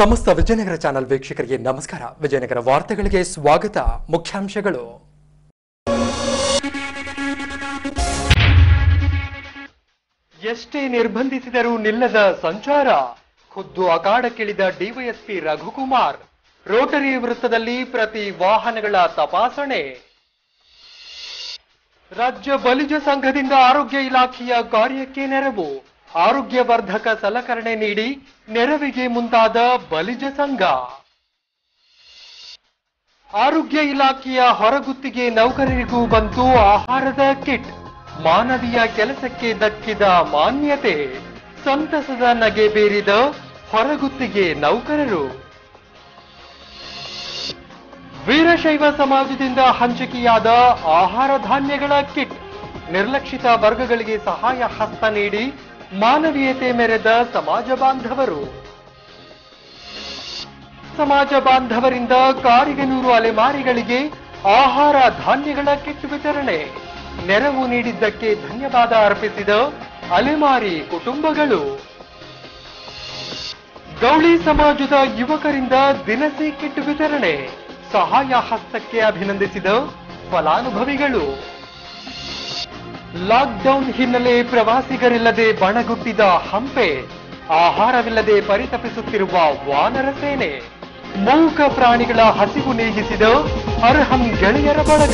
ಸಮಸ್ತ ವಿಜಯನಗರ ಚಾನೆಲ್ ವೀಕ್ಷಕರಿಗೆ ನಮಸ್ಕಾರ ವಿಜಯನಗರ ವಾರ್ತೆಗಳಿಗೆ ಸ್ವಾಗತ ಮುಖ್ಯಾಂಶಗಳು ಎಷ್ಟೇ ನಿರ್ಬಂಧಿಸಿದರೂ ನಿಲ್ಲದ ಸಂಚಾರ ಖುದ್ದು ಅಖಾಡಕ್ಕಿಳಿದ ಡಿವೈಎಸ್ಪಿ ರಘುಕುಮಾರ್ ರೋಟರಿ ವೃತ್ತದಲ್ಲಿ ಪ್ರತಿ ವಾಹನಗಳ ತಪಾಸಣೆ ರಾಜ್ಯ ಬಲಿಜ ಸಂಘದಿಂದ ಆರೋಗ್ಯ ಇಲಾಖೆಯ ಕಾರ್ಯಕ್ಕೆ ನೆರವು ಆರೋಗ್ಯವರ್ಧಕ ಸಲಕರಣೆ ನೀಡಿ ನೆರವಿಗೆ ಮುಂದಾದ ಬಲಿಜ ಸಂಘ ಆರೋಗ್ಯ ಇಲಾಖೆಯ ಹೊರಗುತ್ತಿಗೆ ನೌಕರರಿಗೂ ಬಂತು ಆಹಾರದ ಕಿಟ್ ಮಾನವೀಯ ಕೆಲಸಕ್ಕೆ ದಕ್ಕಿದ ಮಾನ್ಯತೆ ಸಂತಸದ ನಗೆ ಬೀರಿದ ಹೊರಗುತ್ತಿಗೆ ನೌಕರರು ವೀರಶೈವ ಸಮಾಜದಿಂದ ಹಂಚಿಕೆಯಾದ ಆಹಾರ ಧಾನ್ಯಗಳ ಕಿಟ್ ನಿರ್ಲಕ್ಷಿತ ವರ್ಗಗಳಿಗೆ ಸಹಾಯ ಹಸ್ತ ನೀಡಿ ಮಾನವೀಯತೆ ಮೆರೆದ ಸಮಾಜ ಬಾಂಧವರು ಸಮಾಜ ಬಾಂಧವರಿಂದ ಕಾರಿಗನೂರು ಅಲೆಮಾರಿಗಳಿಗೆ ಆಹಾರ ಧಾನ್ಯಗಳ ಕಿಟ್ ವಿತರಣೆ ನೆರವು ನೀಡಿದ್ದಕ್ಕೆ ಧನ್ಯವಾದ ಅರ್ಪಿಸಿದ ಅಲೆಮಾರಿ ಕುಟುಂಬಗಳು ಗೌಳಿ ಸಮಾಜದ ಯುವಕರಿಂದ ದಿನಸಿ ಕಿಟ್ ವಿತರಣೆ ಸಹಾಯ ಹಸ್ತಕ್ಕೆ ಅಭಿನಂದಿಸಿದ ಫಲಾನುಭವಿಗಳು ಲಾಕ್ಡೌನ್ ಹಿನ್ನೆಲೆ ಪ್ರವಾಸಿಗರಿಲ್ಲದೆ ಬಣಗುಟ್ಟಿದ ಹಂಪೆ ಆಹಾರವಿಲ್ಲದೆ ಪರಿತಪಿಸುತ್ತಿರುವ ವಾನರ ಸೇನೆ ಮೂಕ ಪ್ರಾಣಿಗಳ ಹಸಿವು ನೀಗಿಸಿದ ಅರ್ಹಂ ಗೆಳೆಯರ ಬಳಗ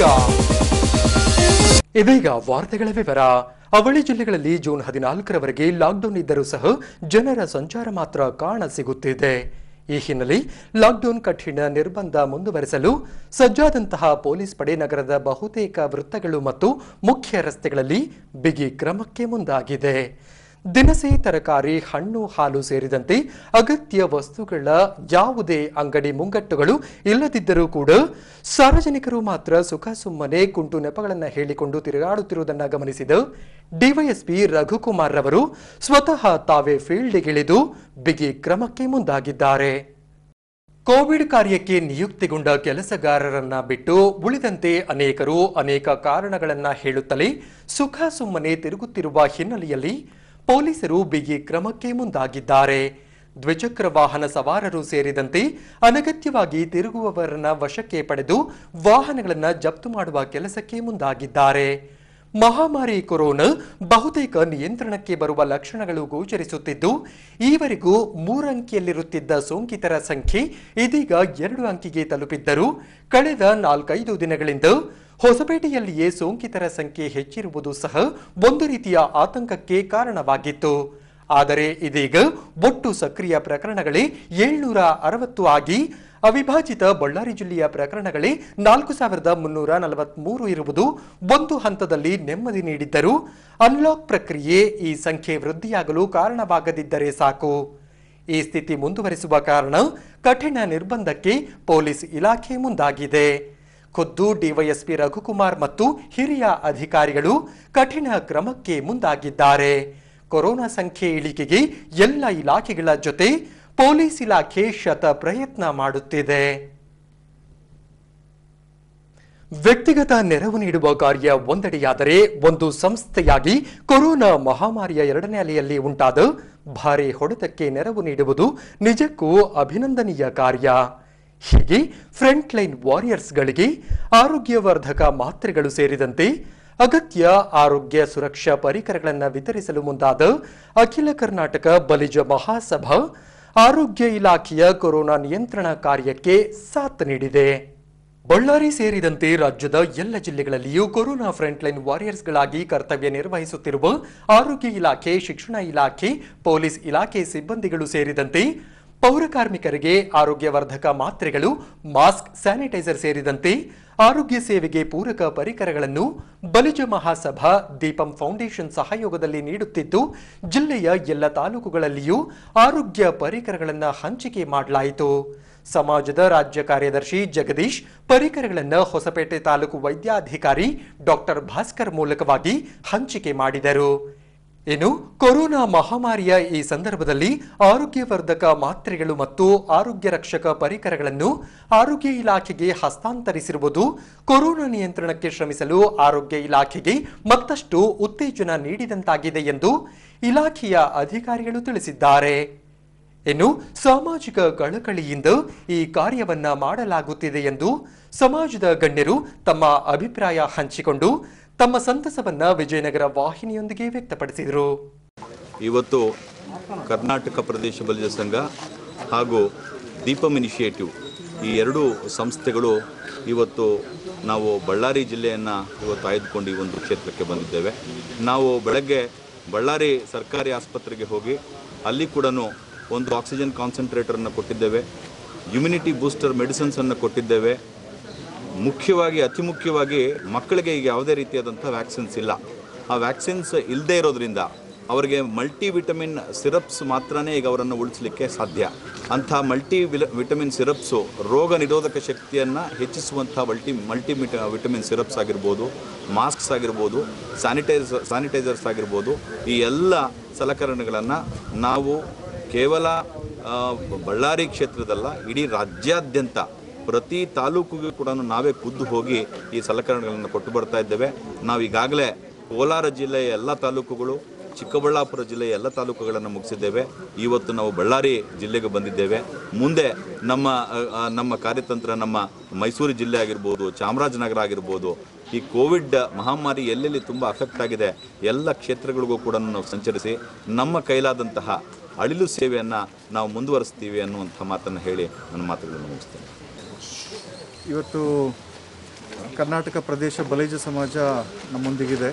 ಇದೀಗ ವಾರ್ತೆಗಳ ವಿವರ ಅವಳಿ ಜಿಲ್ಲೆಗಳಲ್ಲಿ ಜೂನ್ ಹದಿನಾಲ್ಕರವರೆಗೆ ಲಾಕ್ಡೌನ್ ಇದ್ದರೂ ಸಹ ಜನರ ಸಂಚಾರ ಮಾತ್ರ ಕಾಣ ಸಿಗುತ್ತಿದೆ ಈ ಹಿನ್ನೆಲೆ ಲಾಕ್ಡೌನ್ ಕಠಿಣ ನಿರ್ಬಂಧ ಮುಂದುವರೆಸಲು ಸಜ್ಜಾದಂತಹ ಪೊಲೀಸ್ ಪಡೆ ನಗರದ ಬಹುತೇಕ ವೃತ್ತಗಳು ಮತ್ತು ಮುಖ್ಯ ರಸ್ತೆಗಳಲ್ಲಿ ಬಿಗಿ ಕ್ರಮಕ್ಕೆ ಮುಂದಾಗಿದೆ ದಿನಸಿ ತರಕಾರಿ ಹಣ್ಣು ಹಾಲು ಸೇರಿದಂತೆ ಅಗತ್ಯ ವಸ್ತುಗಳ ಯಾವುದೇ ಅಂಗಡಿ ಮುಂಗಟ್ಟುಗಳು ಇಲ್ಲದಿದ್ದರೂ ಕೂಡ ಸಾರ್ವಜನಿಕರು ಮಾತ್ರ ಸುಖ ಸುಮ್ಮನೆ ಕುಂಟು ನೆಪಗಳನ್ನು ಹೇಳಿಕೊಂಡು ತಿರುಗಾಡುತ್ತಿರುವುದನ್ನು ಗಮನಿಸಿದ ಡಿವೈಎಸ್ಪಿ ರಘುಕುಮಾರ್ ರವರು ಸ್ವತಃ ತಾವೇ ಫೀಲ್ಡ್ಗಿಳಿದು ಬಿಗಿ ಕ್ರಮಕ್ಕೆ ಮುಂದಾಗಿದ್ದಾರೆ ಕೋವಿಡ್ ಕಾರ್ಯಕ್ಕೆ ನಿಯುಕ್ತಿಗೊಂಡ ಕೆಲಸಗಾರರನ್ನ ಬಿಟ್ಟು ಉಳಿದಂತೆ ಅನೇಕರು ಅನೇಕ ಕಾರಣಗಳನ್ನ ಹೇಳುತ್ತಲೇ ಸುಖ ಸುಮ್ಮನೆ ತಿರುಗುತ್ತಿರುವ ಹಿನ್ನೆಲೆಯಲ್ಲಿ ಪೊಲೀಸರು ಬಿಗಿ ಕ್ರಮಕ್ಕೆ ಮುಂದಾಗಿದ್ದಾರೆ ದ್ವಿಚಕ್ರ ವಾಹನ ಸವಾರರು ಸೇರಿದಂತೆ ಅನಗತ್ಯವಾಗಿ ತಿರುಗುವವರನ್ನ ವಶಕ್ಕೆ ಪಡೆದು ವಾಹನಗಳನ್ನು ಜಪ್ತು ಮಾಡುವ ಕೆಲಸಕ್ಕೆ ಮುಂದಾಗಿದ್ದಾರೆ ಮಹಾಮಾರಿ ಕೊರೋನಾ ಬಹುತೇಕ ನಿಯಂತ್ರಣಕ್ಕೆ ಬರುವ ಲಕ್ಷಣಗಳು ಗೋಚರಿಸುತ್ತಿದ್ದು ಈವರೆಗೂ ಮೂರಂಕಿಯಲ್ಲಿರುತ್ತಿದ್ದ ಸೋಂಕಿತರ ಸಂಖ್ಯೆ ಇದೀಗ ಎರಡು ಅಂಕಿಗೆ ತಲುಪಿದ್ದರೂ ಕಳೆದ ನಾಲ್ಕೈದು ದಿನಗಳಿಂದ ಹೊಸಪೇಟೆಯಲ್ಲಿಯೇ ಸೋಂಕಿತರ ಸಂಖ್ಯೆ ಹೆಚ್ಚಿರುವುದು ಸಹ ಒಂದು ರೀತಿಯ ಆತಂಕಕ್ಕೆ ಕಾರಣವಾಗಿತ್ತು ಆದರೆ ಇದೀಗ ಒಟ್ಟು ಸಕ್ರಿಯ ಪ್ರಕರಣಗಳೇ ಏಳ್ನೂರ ಅರವತ್ತು ಆಗಿ ಅವಿಭಾಜಿತ ಬಳ್ಳಾರಿ ಜಿಲ್ಲೆಯ ಪ್ರಕರಣಗಳೇ ನಾಲ್ಕು ಸಾವಿರದ ಮುನ್ನೂರ ನಲವತ್ಮೂರು ಇರುವುದು ಒಂದು ಹಂತದಲ್ಲಿ ನೆಮ್ಮದಿ ನೀಡಿದ್ದರೂ ಅನ್ಲಾಕ್ ಪ್ರಕ್ರಿಯೆ ಈ ಸಂಖ್ಯೆ ವೃದ್ಧಿಯಾಗಲು ಕಾರಣವಾಗದಿದ್ದರೆ ಸಾಕು ಈ ಸ್ಥಿತಿ ಮುಂದುವರಿಸುವ ಕಾರಣ ಕಠಿಣ ನಿರ್ಬಂಧಕ್ಕೆ ಪೊಲೀಸ್ ಇಲಾಖೆ ಮುಂದಾಗಿದೆ ಖುದ್ದು ಡಿವೈಎಸ್ಪಿ ರಘುಕುಮಾರ್ ಮತ್ತು ಹಿರಿಯ ಅಧಿಕಾರಿಗಳು ಕಠಿಣ ಕ್ರಮಕ್ಕೆ ಮುಂದಾಗಿದ್ದಾರೆ ಕೊರೋನಾ ಸಂಖ್ಯೆ ಇಳಿಕೆಗೆ ಎಲ್ಲ ಇಲಾಖೆಗಳ ಜೊತೆ ಪೊಲೀಸ್ ಇಲಾಖೆ ಶತ ಪ್ರಯತ್ನ ಮಾಡುತ್ತಿದೆ ವ್ಯಕ್ತಿಗತ ನೆರವು ನೀಡುವ ಕಾರ್ಯ ಒಂದೆಡೆಯಾದರೆ ಒಂದು ಸಂಸ್ಥೆಯಾಗಿ ಕೊರೋನಾ ಮಹಾಮಾರಿಯ ಎರಡನೇ ಅಲೆಯಲ್ಲಿ ಉಂಟಾದ ಭಾರಿ ಹೊಡೆತಕ್ಕೆ ನೆರವು ನೀಡುವುದು ನಿಜಕ್ಕೂ ಅಭಿನಂದನೀಯ ಕಾರ್ಯ ಹೀಗೆ ಫ್ರಂಟ್ ಲೈನ್ ವಾರಿಯರ್ಸ್ಗಳಿಗೆ ಆರೋಗ್ಯವರ್ಧಕ ಮಾತ್ರೆಗಳು ಸೇರಿದಂತೆ ಅಗತ್ಯ ಆರೋಗ್ಯ ಸುರಕ್ಷಾ ಪರಿಕರಗಳನ್ನು ವಿತರಿಸಲು ಮುಂದಾದ ಅಖಿಲ ಕರ್ನಾಟಕ ಬಲಿಜ ಮಹಾಸಭಾ ಆರೋಗ್ಯ ಇಲಾಖೆಯ ಕೊರೋನಾ ನಿಯಂತ್ರಣ ಕಾರ್ಯಕ್ಕೆ ಸಾಥ್ ನೀಡಿದೆ ಬಳ್ಳಾರಿ ಸೇರಿದಂತೆ ರಾಜ್ಯದ ಎಲ್ಲ ಜಿಲ್ಲೆಗಳಲ್ಲಿಯೂ ಕೊರೋನಾ ಫ್ರಂಟ್ಲೈನ್ ವಾರಿಯರ್ಸ್ಗಳಾಗಿ ಕರ್ತವ್ಯ ನಿರ್ವಹಿಸುತ್ತಿರುವ ಆರೋಗ್ಯ ಇಲಾಖೆ ಶಿಕ್ಷಣ ಇಲಾಖೆ ಪೊಲೀಸ್ ಇಲಾಖೆ ಸಿಬ್ಬಂದಿಗಳು ಸೇರಿದಂತೆ ಪೌರ ಕಾರ್ಮಿಕರಿಗೆ ಆರೋಗ್ಯವರ್ಧಕ ಮಾತ್ರೆಗಳು ಮಾಸ್ಕ್ ಸ್ಯಾನಿಟೈಸರ್ ಸೇರಿದಂತೆ ಆರೋಗ್ಯ ಸೇವೆಗೆ ಪೂರಕ ಪರಿಕರಗಳನ್ನು ಬಲಿಜ ಮಹಾಸಭಾ ದೀಪಂ ಫೌಂಡೇಶನ್ ಸಹಯೋಗದಲ್ಲಿ ನೀಡುತ್ತಿದ್ದು ಜಿಲ್ಲೆಯ ಎಲ್ಲ ತಾಲೂಕುಗಳಲ್ಲಿಯೂ ಆರೋಗ್ಯ ಪರಿಕರಗಳನ್ನು ಹಂಚಿಕೆ ಮಾಡಲಾಯಿತು ಸಮಾಜದ ರಾಜ್ಯ ಕಾರ್ಯದರ್ಶಿ ಜಗದೀಶ್ ಪರಿಕರಗಳನ್ನು ಹೊಸಪೇಟೆ ತಾಲೂಕು ವೈದ್ಯಾಧಿಕಾರಿ ಡಾಕ್ಟರ್ ಭಾಸ್ಕರ್ ಮೂಲಕವಾಗಿ ಹಂಚಿಕೆ ಮಾಡಿದರು ಇನ್ನು ಕೊರೋನಾ ಮಹಾಮಾರಿಯ ಈ ಸಂದರ್ಭದಲ್ಲಿ ಆರೋಗ್ಯವರ್ಧಕ ಮಾತ್ರೆಗಳು ಮತ್ತು ಆರೋಗ್ಯ ರಕ್ಷಕ ಪರಿಕರಗಳನ್ನು ಆರೋಗ್ಯ ಇಲಾಖೆಗೆ ಹಸ್ತಾಂತರಿಸಿರುವುದು ಕೊರೋನಾ ನಿಯಂತ್ರಣಕ್ಕೆ ಶ್ರಮಿಸಲು ಆರೋಗ್ಯ ಇಲಾಖೆಗೆ ಮತ್ತಷ್ಟು ಉತ್ತೇಜನ ನೀಡಿದಂತಾಗಿದೆ ಎಂದು ಇಲಾಖೆಯ ಅಧಿಕಾರಿಗಳು ತಿಳಿಸಿದ್ದಾರೆ ಇನ್ನು ಸಾಮಾಜಿಕ ಕಳಕಳಿಯಿಂದ ಈ ಕಾರ್ಯವನ್ನ ಮಾಡಲಾಗುತ್ತಿದೆ ಎಂದು ಸಮಾಜದ ಗಣ್ಯರು ತಮ್ಮ ಅಭಿಪ್ರಾಯ ಹಂಚಿಕೊಂಡು ತಮ್ಮ ಸಂತಸವನ್ನ ವಿಜಯನಗರ ವಾಹಿನಿಯೊಂದಿಗೆ ವ್ಯಕ್ತಪಡಿಸಿದರು ಇವತ್ತು ಕರ್ನಾಟಕ ಪ್ರದೇಶ ಬಲಿಜ ಸಂಘ ಹಾಗೂ ದೀಪಂ ಇನಿಷಿಯೇಟಿವ್ ಈ ಎರಡೂ ಸಂಸ್ಥೆಗಳು ಇವತ್ತು ನಾವು ಬಳ್ಳಾರಿ ಜಿಲ್ಲೆಯನ್ನು ಇವತ್ತು ಆಯ್ದುಕೊಂಡು ಈ ಒಂದು ಕ್ಷೇತ್ರಕ್ಕೆ ಬಂದಿದ್ದೇವೆ ನಾವು ಬೆಳಗ್ಗೆ ಬಳ್ಳಾರಿ ಸರ್ಕಾರಿ ಆಸ್ಪತ್ರೆಗೆ ಹೋಗಿ ಅಲ್ಲಿ ಕೂಡ ಒಂದು ಆಕ್ಸಿಜನ್ ಕಾನ್ಸಂಟ್ರೇಟರನ್ನು ಕೊಟ್ಟಿದ್ದೇವೆ ಇಮ್ಯುನಿಟಿ ಬೂಸ್ಟರ್ ಮೆಡಿಸಿನ್ಸನ್ನು ಕೊಟ್ಟಿದ್ದೇವೆ ಮುಖ್ಯವಾಗಿ ಅತಿ ಮುಖ್ಯವಾಗಿ ಮಕ್ಕಳಿಗೆ ಈಗ ಯಾವುದೇ ರೀತಿಯಾದಂಥ ವ್ಯಾಕ್ಸಿನ್ಸ್ ಇಲ್ಲ ಆ ವ್ಯಾಕ್ಸಿನ್ಸ್ ಇಲ್ಲದೆ ಇರೋದ್ರಿಂದ ಅವರಿಗೆ ಮಲ್ಟಿ ವಿಟಮಿನ್ ಸಿರಪ್ಸ್ ಮಾತ್ರನೇ ಈಗ ಅವರನ್ನು ಉಳಿಸಲಿಕ್ಕೆ ಸಾಧ್ಯ ಅಂಥ ಮಲ್ಟಿ ವಿಲ- ವಿಟಮಿನ್ ಸಿರಪ್ಸು ರೋಗ ನಿರೋಧಕ ಶಕ್ತಿಯನ್ನು ಹೆಚ್ಚಿಸುವಂಥ multi multi vita vitamin syrups ಆಗಿರ್ಬೋದು ಮಾಸ್ಕ್ಸ್ ಆಗಿರ್ಬೋದು ಸ್ಯಾನಿಟೈಸ್ ಸ್ಯಾನಿಟೈಸರ್ಸ್ ಆಗಿರ್ಬೋದು ಈ ಎಲ್ಲ ಸಲಕರಣೆಗಳನ್ನು ನಾವು ಕೇವಲ ಆ, ಬಳ್ಳಾರಿ ಕ್ಷೇತ್ರದಲ್ಲ ಇಡೀ ರಾಜ್ಯಾದ್ಯಂತ ಪ್ರತಿ ತಾಲೂಕಿಗೂ ಕೂಡ ನಾವೇ ಖುದ್ದು ಹೋಗಿ ಈ ಸಲಕರಣೆಗಳನ್ನು ಕೊಟ್ಟು ಬರ್ತಾ ಇದ್ದೇವೆ ನಾವು ಈಗಾಗಲೇ ಕೋಲಾರ ಜಿಲ್ಲೆಯ ಎಲ್ಲ ತಾಲೂಕುಗಳು ಚಿಕ್ಕಬಳ್ಳಾಪುರ ಜಿಲ್ಲೆಯ ಎಲ್ಲ ತಾಲೂಕುಗಳನ್ನು ಮುಗಿಸಿದ್ದೇವೆ ಇವತ್ತು ನಾವು ಬಳ್ಳಾರಿ ಜಿಲ್ಲೆಗೆ ಬಂದಿದ್ದೇವೆ ಮುಂದೆ ನಮ್ಮ ಆ, ಆ, ನಮ್ಮ ಕಾರ್ಯತಂತ್ರ ನಮ್ಮ ಮೈಸೂರು ಜಿಲ್ಲೆ ಆಗಿರ್ಬೋದು ಚಾಮರಾಜನಗರ ಆಗಿರ್ಬೋದು ಈ ಕೋವಿಡ್ ಮಹಾಮಾರಿ ಎಲ್ಲೆಲ್ಲಿ ತುಂಬ ಅಫೆಕ್ಟ್ ಆಗಿದೆ ಎಲ್ಲ ಕ್ಷೇತ್ರಗಳಿಗೂ ಕೂಡ ನಾವು ಸಂಚರಿಸಿ ನಮ್ಮ ಕೈಲಾದಂತಹ ಅಳಿಲು ಸೇವೆಯನ್ನು ನಾವು ಮುಂದುವರಿಸ್ತೀವಿ ಅನ್ನುವಂಥ ಮಾತನ್ನು ಹೇಳಿ ನನ್ನ ಮಾತುಗಳನ್ನು ಮುಗಿಸ್ತೇನೆ ಇವತ್ತು ಕರ್ನಾಟಕ ಪ್ರದೇಶ ಬಲಿಜ ಸಮಾಜ ನಮ್ಮೊಂದಿಗಿದೆ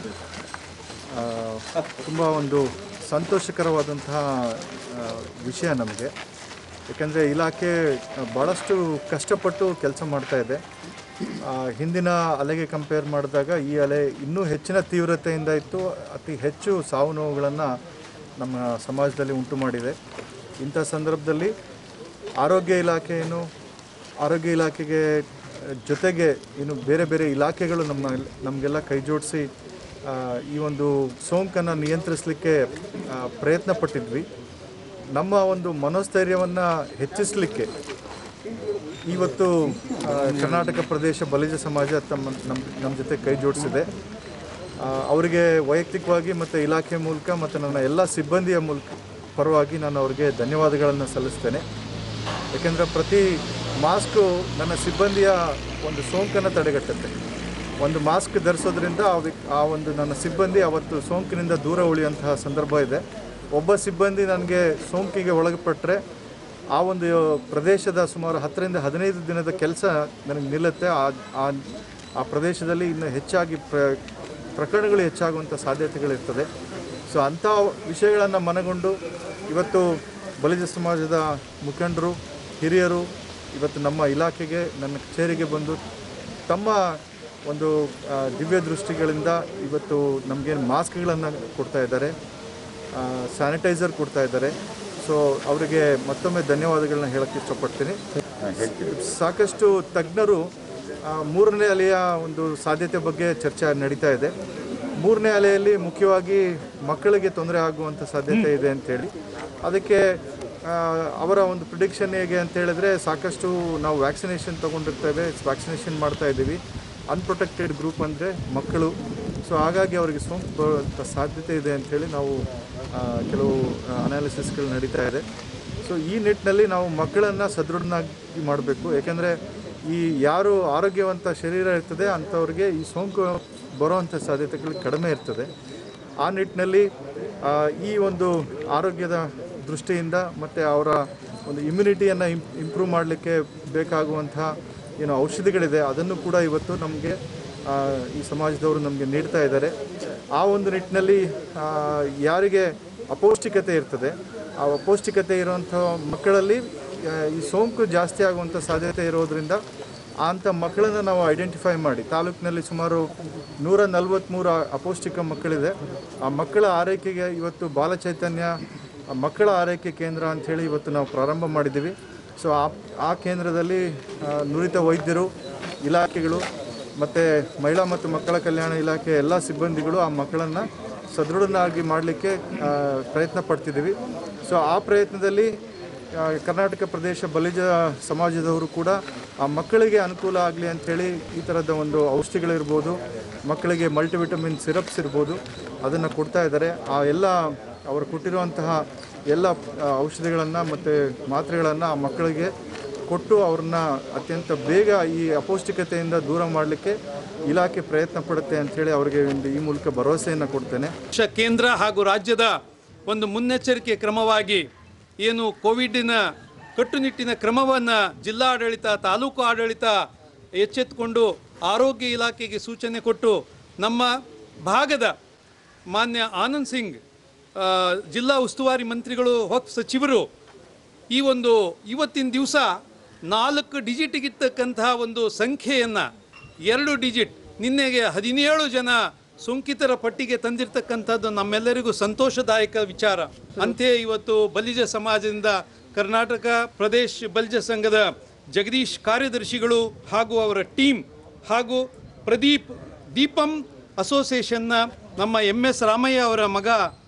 ತುಂಬ ಒಂದು ಸಂತೋಷಕರವಾದಂತಹ ಆ, ವಿಷಯ ನಮಗೆ ಯಾಕಂದರೆ ಇಲಾಖೆ ಭಾಳಷ್ಟು ಕಷ್ಟಪಟ್ಟು ಕೆಲಸ ಮಾಡ್ತಾ ಇದೆ ಆ, ಹಿಂದಿನ ಅಲೆಗೆ ಕಂಪೇರ್ ಮಾಡಿದಾಗ ಈ ಅಲೆ ಇನ್ನೂ ಹೆಚ್ಚಿನ ತೀವ್ರತೆಯಿಂದ ಇತ್ತು ಅತಿ ಹೆಚ್ಚು ಸಾವು ನೋವುಗಳನ್ನು ನಮ್ಮ ಸಮಾಜದಲ್ಲಿ ಉಂಟು ಮಾಡಿದೆ ಇಂಥ ಸಂದರ್ಭದಲ್ಲಿ ಆರೋಗ್ಯ ಇಲಾಖೆಯನ್ನು ಆರೋಗ್ಯ ಇಲಾಖೆಗೆ ಜೊತೆಗೆ ಇನ್ನು ಬೇರೆ ಬೇರೆ ಇಲಾಖೆಗಳು ನಮ್ಮ ನಮಗೆಲ್ಲ ಕೈ ಜೋಡಿಸಿ ಈ ಒಂದು ಸೋಂಕನ್ನು ನಿಯಂತ್ರಿಸಲಿಕ್ಕೆ ಆ, ಪ್ರಯತ್ನ ಪಟ್ಟಿದ್ವಿ ನಮ್ಮ ಒಂದು ಮನೋಸ್ಥೈರ್ಯವನ್ನು ಹೆಚ್ಚಿಸಲಿಕ್ಕೆ ಇವತ್ತು ಆ, ಕರ್ನಾಟಕ ಪ್ರದೇಶ ಬಲಿಜ ಸಮಾಜ ತಮ್ಮ ನಮ್ಮ ನಮ್ಮ ಜೊತೆ ಕೈ ಜೋಡಿಸಿದೆ ಆ, ಅವರಿಗೆ ವೈಯಕ್ತಿಕವಾಗಿ ಮತ್ತು ಇಲಾಖೆ ಮೂಲಕ ಮತ್ತು ನನ್ನ ಎಲ್ಲ ಸಿಬ್ಬಂದಿಯ ಮೂಲಕ ಪರವಾಗಿ ನಾನು ಅವರಿಗೆ ಧನ್ಯವಾದಗಳನ್ನು ಸಲ್ಲಿಸ್ತೇನೆ ಯಾಕೆಂದರೆ ಪ್ರತಿ ಮಾಸ್ಕು ನನ್ನ ಸಿಬ್ಬಂದಿಯ ಒಂದು ಸೋಂಕನ್ನು ತಡೆಗಟ್ಟುತ್ತೆ ಒಂದು ಮಾಸ್ಕ್ ಧರಿಸೋದ್ರಿಂದ ಆ ವ್ಯಕ್ತಿ ಆ ಒಂದು ನನ್ನ ಸಿಬ್ಬಂದಿ ಅವತ್ತು ಸೋಂಕಿನಿಂದ ದೂರ ಉಳಿಯುವಂತಹ ಸಂದರ್ಭ ಇದೆ ಒಬ್ಬ ಸಿಬ್ಬಂದಿ ನನಗೆ ಸೋಂಕಿಗೆ ಒಳಪಟ್ಟರೆ ಆ ಒಂದು ಪ್ರದೇಶದ ಸುಮಾರು ಹತ್ತರಿಂದ ಹದಿನೈದು ದಿನದ ಕೆಲಸ ನನಗೆ ನಿಲ್ಲುತ್ತೆ ಆ ಆ ಆ ಪ್ರದೇಶದಲ್ಲಿ ಇನ್ನು ಹೆಚ್ಚಾಗಿ ಪ್ರ ಪ್ರಕರಣಗಳು ಹೆಚ್ಚಾಗುವಂಥ ಸಾಧ್ಯತೆಗಳಿರ್ತದೆ ಸೊ ಅಂಥ ವಿಷಯಗಳನ್ನು ಮನಗೊಂಡು ಇವತ್ತು ಬಲಿಜ ಸಮಾಜದ ಮುಖಂಡರು ಹಿರಿಯರು ಇವತ್ತು ನಮ್ಮ ಇಲಾಖೆಗೆ ನನ್ನ ಕಚೇರಿಗೆ ಬಂದು ತಮ್ಮ ಒಂದು ಆ, ದಿವ್ಯ ದೃಷ್ಟಿಗಳಿಂದ ಇವತ್ತು ನಮಗೇನು ಮಾಸ್ಕ್ಗಳನ್ನು ಕೊಡ್ತಾ ಇದ್ದಾರೆ ಸ್ಯಾನಿಟೈಸರ್ ಕೊಡ್ತಾ ಇದ್ದಾರೆ ಸೊ ಅವರಿಗೆ ಮತ್ತೊಮ್ಮೆ ಧನ್ಯವಾದಗಳನ್ನ ಹೇಳಕ್ಕೆ ಇಷ್ಟಪಡ್ತೀನಿ ಸಾಕಷ್ಟು ತಜ್ಞರು ಆ, ಮೂರನೇ ಅಲೆಯ ಒಂದು ಸಾಧ್ಯತೆ ಬಗ್ಗೆ ಚರ್ಚೆ ನಡೀತಾ ಇದೆ ಮೂರನೇ ಅಲೆಯಲ್ಲಿ ಮುಖ್ಯವಾಗಿ ಮಕ್ಕಳಿಗೆ ತೊಂದರೆ ಆಗುವಂಥ ಸಾಧ್ಯತೆ ಇದೆ ಅಂತೇಳಿ ಅದಕ್ಕೆ ಆ, ಅವರ ಒಂದು ಪ್ರಿಡಿಕ್ಷನ್ ಹೇಗೆ ಅಂತ ಹೇಳಿದ್ರೆ ಸಾಕಷ್ಟು ನಾವು ವ್ಯಾಕ್ಸಿನೇಷನ್ ತೊಗೊಂಡಿರ್ತೇವೆ ವ್ಯಾಕ್ಸಿನೇಷನ್ ಮಾಡ್ತಾ ಇದ್ದೀವಿ ಅನ್ಪ್ರೊಟೆಕ್ಟೆಡ್ ಗ್ರೂಪ್ ಅಂದರೆ ಮಕ್ಕಳು ಸೊ ಹಾಗಾಗಿ ಅವರಿಗೆ ಸೋಂಕು ಬರುವಂಥ ಸಾಧ್ಯತೆ ಇದೆ ಅಂಥೇಳಿ ನಾವು ಆ, ಕೆಲವು ಅನಾಲಿಸಿಸ್ಗಳು ನಡೀತಾ ಇದೆ ಸೊ ಈ ನಿಟ್ಟಿನಲ್ಲಿ ನಾವು ಮಕ್ಕಳನ್ನು ಸದೃಢನಾಗಿ ಮಾಡಬೇಕು ಯಾಕೆಂದರೆ ಈ ಯಾರು ಆರೋಗ್ಯವಂತ ಶರೀರ ಇರ್ತದೆ ಅಂಥವ್ರಿಗೆ ಈ ಸೋಂಕು ಬರುವಂಥ ಸಾಧ್ಯತೆಗಳು ಕಡಿಮೆ ಇರ್ತದೆ ಆ ನಿಟ್ಟಿನಲ್ಲಿ ಆ, ಈ ಒಂದು ಆರೋಗ್ಯದ ದೃಷ್ಟಿಯಿಂದ ಮತ್ತು ಅವರ ಒಂದು ಇಮ್ಯುನಿಟಿಯನ್ನು ಇಂಪ್ರೂವ್ ಮಾಡಲಿಕ್ಕೆ ಬೇಕಾಗುವಂಥ ಏನು ಔಷಧಿಗಳಿದೆ ಅದನ್ನು ಕೂಡ ಇವತ್ತು ನಮಗೆ ಈ ಸಮಾಜದವರು ನಮಗೆ ನೀಡ್ತಾ ಇದ್ದಾರೆ ಆ ಒಂದು ನಿಟ್ಟಿನಲ್ಲಿ ಆ, ಯಾರಿಗೆ ಅಪೌಷ್ಟಿಕತೆ ಇರ್ತದೆ ಆ ಅಪೌಷ್ಟಿಕತೆ ಇರುವಂಥ ಮಕ್ಕಳಲ್ಲಿ ಆ, ಈ ಸೋಂಕು ಜಾಸ್ತಿ ಆಗುವಂಥ ಸಾಧ್ಯತೆ ಇರೋದ್ರಿಂದ ಅಂಥ ಮಕ್ಕಳನ್ನು ನಾವು ಐಡೆಂಟಿಫೈ ಮಾಡಿ ತಾಲೂಕಿನಲ್ಲಿ ಸುಮಾರು ನೂರ ನಲವತ್ತ್ಮೂರು ಅಪೌಷ್ಟಿಕ ಮಕ್ಕಳಿದೆ ಆ ಮಕ್ಕಳ ಆರೈಕೆಗೆ ಇವತ್ತು ಬಾಲಚೈತನ್ಯ ಆ ಮಕ್ಕಳ ಆರೈಕೆ ಕೇಂದ್ರ ಅಂಥೇಳಿ ಇವತ್ತು ನಾವು ಪ್ರಾರಂಭ ಮಾಡಿದ್ದೀವಿ ಸೊ ಆ ಆ ಕೇಂದ್ರದಲ್ಲಿ ಆ, ನುರಿತ ವೈದ್ಯರು ಇಲಾಖೆಗಳು ಮತ್ತು ಮಹಿಳಾ ಮತ್ತು ಮಕ್ಕಳ ಕಲ್ಯಾಣ ಇಲಾಖೆ ಎಲ್ಲ ಸಿಬ್ಬಂದಿಗಳು ಆ ಮಕ್ಕಳನ್ನು ಸದೃಢನಾಗಿ ಮಾಡಲಿಕ್ಕೆ ಪ್ರಯತ್ನ ಪಡ್ತಿದ್ದೀವಿ ಸೊ ಆ ಪ್ರಯತ್ನದಲ್ಲಿ ಆ, ಕರ್ನಾಟಕ ಪ್ರದೇಶ ಬಲಿಜ ಸಮಾಜದವರು ಕೂಡ ಆ ಮಕ್ಕಳಿಗೆ ಅನುಕೂಲ ಆಗಲಿ ಅಂಥೇಳಿ ಈ ಥರದ ಒಂದು ಔಷಧಿಗಳಿರ್ಬೋದು ಮಕ್ಕಳಿಗೆ ಮಲ್ಟಿವಿಟಮಿನ್ ಸಿರಪ್ಸ್ ಇರ್ಬೋದು ಅದನ್ನು ಕೊಡ್ತಾ ಇದ್ದಾರೆ ಆ ಎಲ್ಲ ಅವರು ಕೊಟ್ಟಿರುವಂತಹ ಎಲ್ಲ ಔಷಧಿಗಳನ್ನು ಮತ್ತು ಮಾತ್ರೆಗಳನ್ನು ಆ ಮಕ್ಕಳಿಗೆ ಕೊಟ್ಟು ಅವ್ರನ್ನ ಅತ್ಯಂತ ಬೇಗ ಈ ಅಪೌಷ್ಟಿಕತೆಯಿಂದ ದೂರ ಮಾಡಲಿಕ್ಕೆ ಇಲಾಖೆ ಪ್ರಯತ್ನ ಪಡುತ್ತೆ ಅಂಥೇಳಿ ಅವರಿಗೆ ಒಂದು ಈ ಮೂಲಕ ಭರವಸೆಯನ್ನು ಕೊಡ್ತೇನೆ ಶ ಕೇಂದ್ರ ಹಾಗೂ ರಾಜ್ಯದ ಒಂದು ಮುನ್ನೆಚ್ಚರಿಕೆ ಕ್ರಮವಾಗಿ ಏನು ಕೋವಿಡ್ನ ಕಟ್ಟುನಿಟ್ಟಿನ ಕ್ರಮವನ್ನು ಜಿಲ್ಲಾಡಳಿತ ತಾಲೂಕು ಆಡಳಿತ ಎಚ್ಚೆತ್ತುಕೊಂಡು ಆರೋಗ್ಯ ಇಲಾಖೆಗೆ ಸೂಚನೆ ಕೊಟ್ಟು ನಮ್ಮ ಭಾಗದ ಮಾನ್ಯ ಆನಂದ್ ಸಿಂಗ್ ಆ, ಜಿಲ್ಲಾ ಉಸ್ತುವಾರಿ ಮಂತ್ರಿಗಳು ಹೊತ್ತು ಸಚಿವರು ಈ ಒಂದು ಇವತ್ತಿನ ದಿವಸ ನಾಲ್ಕು ಡಿಜಿಟ್ಗಿರ್ತಕ್ಕಂತಹ ಒಂದು ಸಂಖ್ಯೆಯನ್ನು ಎರಡು ಡಿಜಿಟ್ ನಿನ್ನೆಗೆ ಹದಿನೇಳು ಜನ ಸೋಂಕಿತರ ಪಟ್ಟಿಗೆ ತಂದಿರತಕ್ಕಂಥದ್ದು ನಮ್ಮೆಲ್ಲರಿಗೂ ಸಂತೋಷದಾಯಕ ವಿಚಾರ ಅಂತೆಯೇ ಇವತ್ತು ಬಲಿಜ ಸಮಾಜದಿಂದ ಕರ್ನಾಟಕ ಪ್ರದೇಶ್ ಬಲಿಜ ಸಂಘದ ಜಗದೀಶ್ ಕಾರ್ಯದರ್ಶಿಗಳು ಹಾಗೂ ಅವರ ಟೀಮ್ ಹಾಗೂ ಪ್ರದೀಪ್ ದೀಪಂ ಅಸೋಸಿಯೇಷನ್ನ ನಮ್ಮ ಎಂ ಎಸ್ ರಾಮಯ್ಯ ಅವರ ಮಗ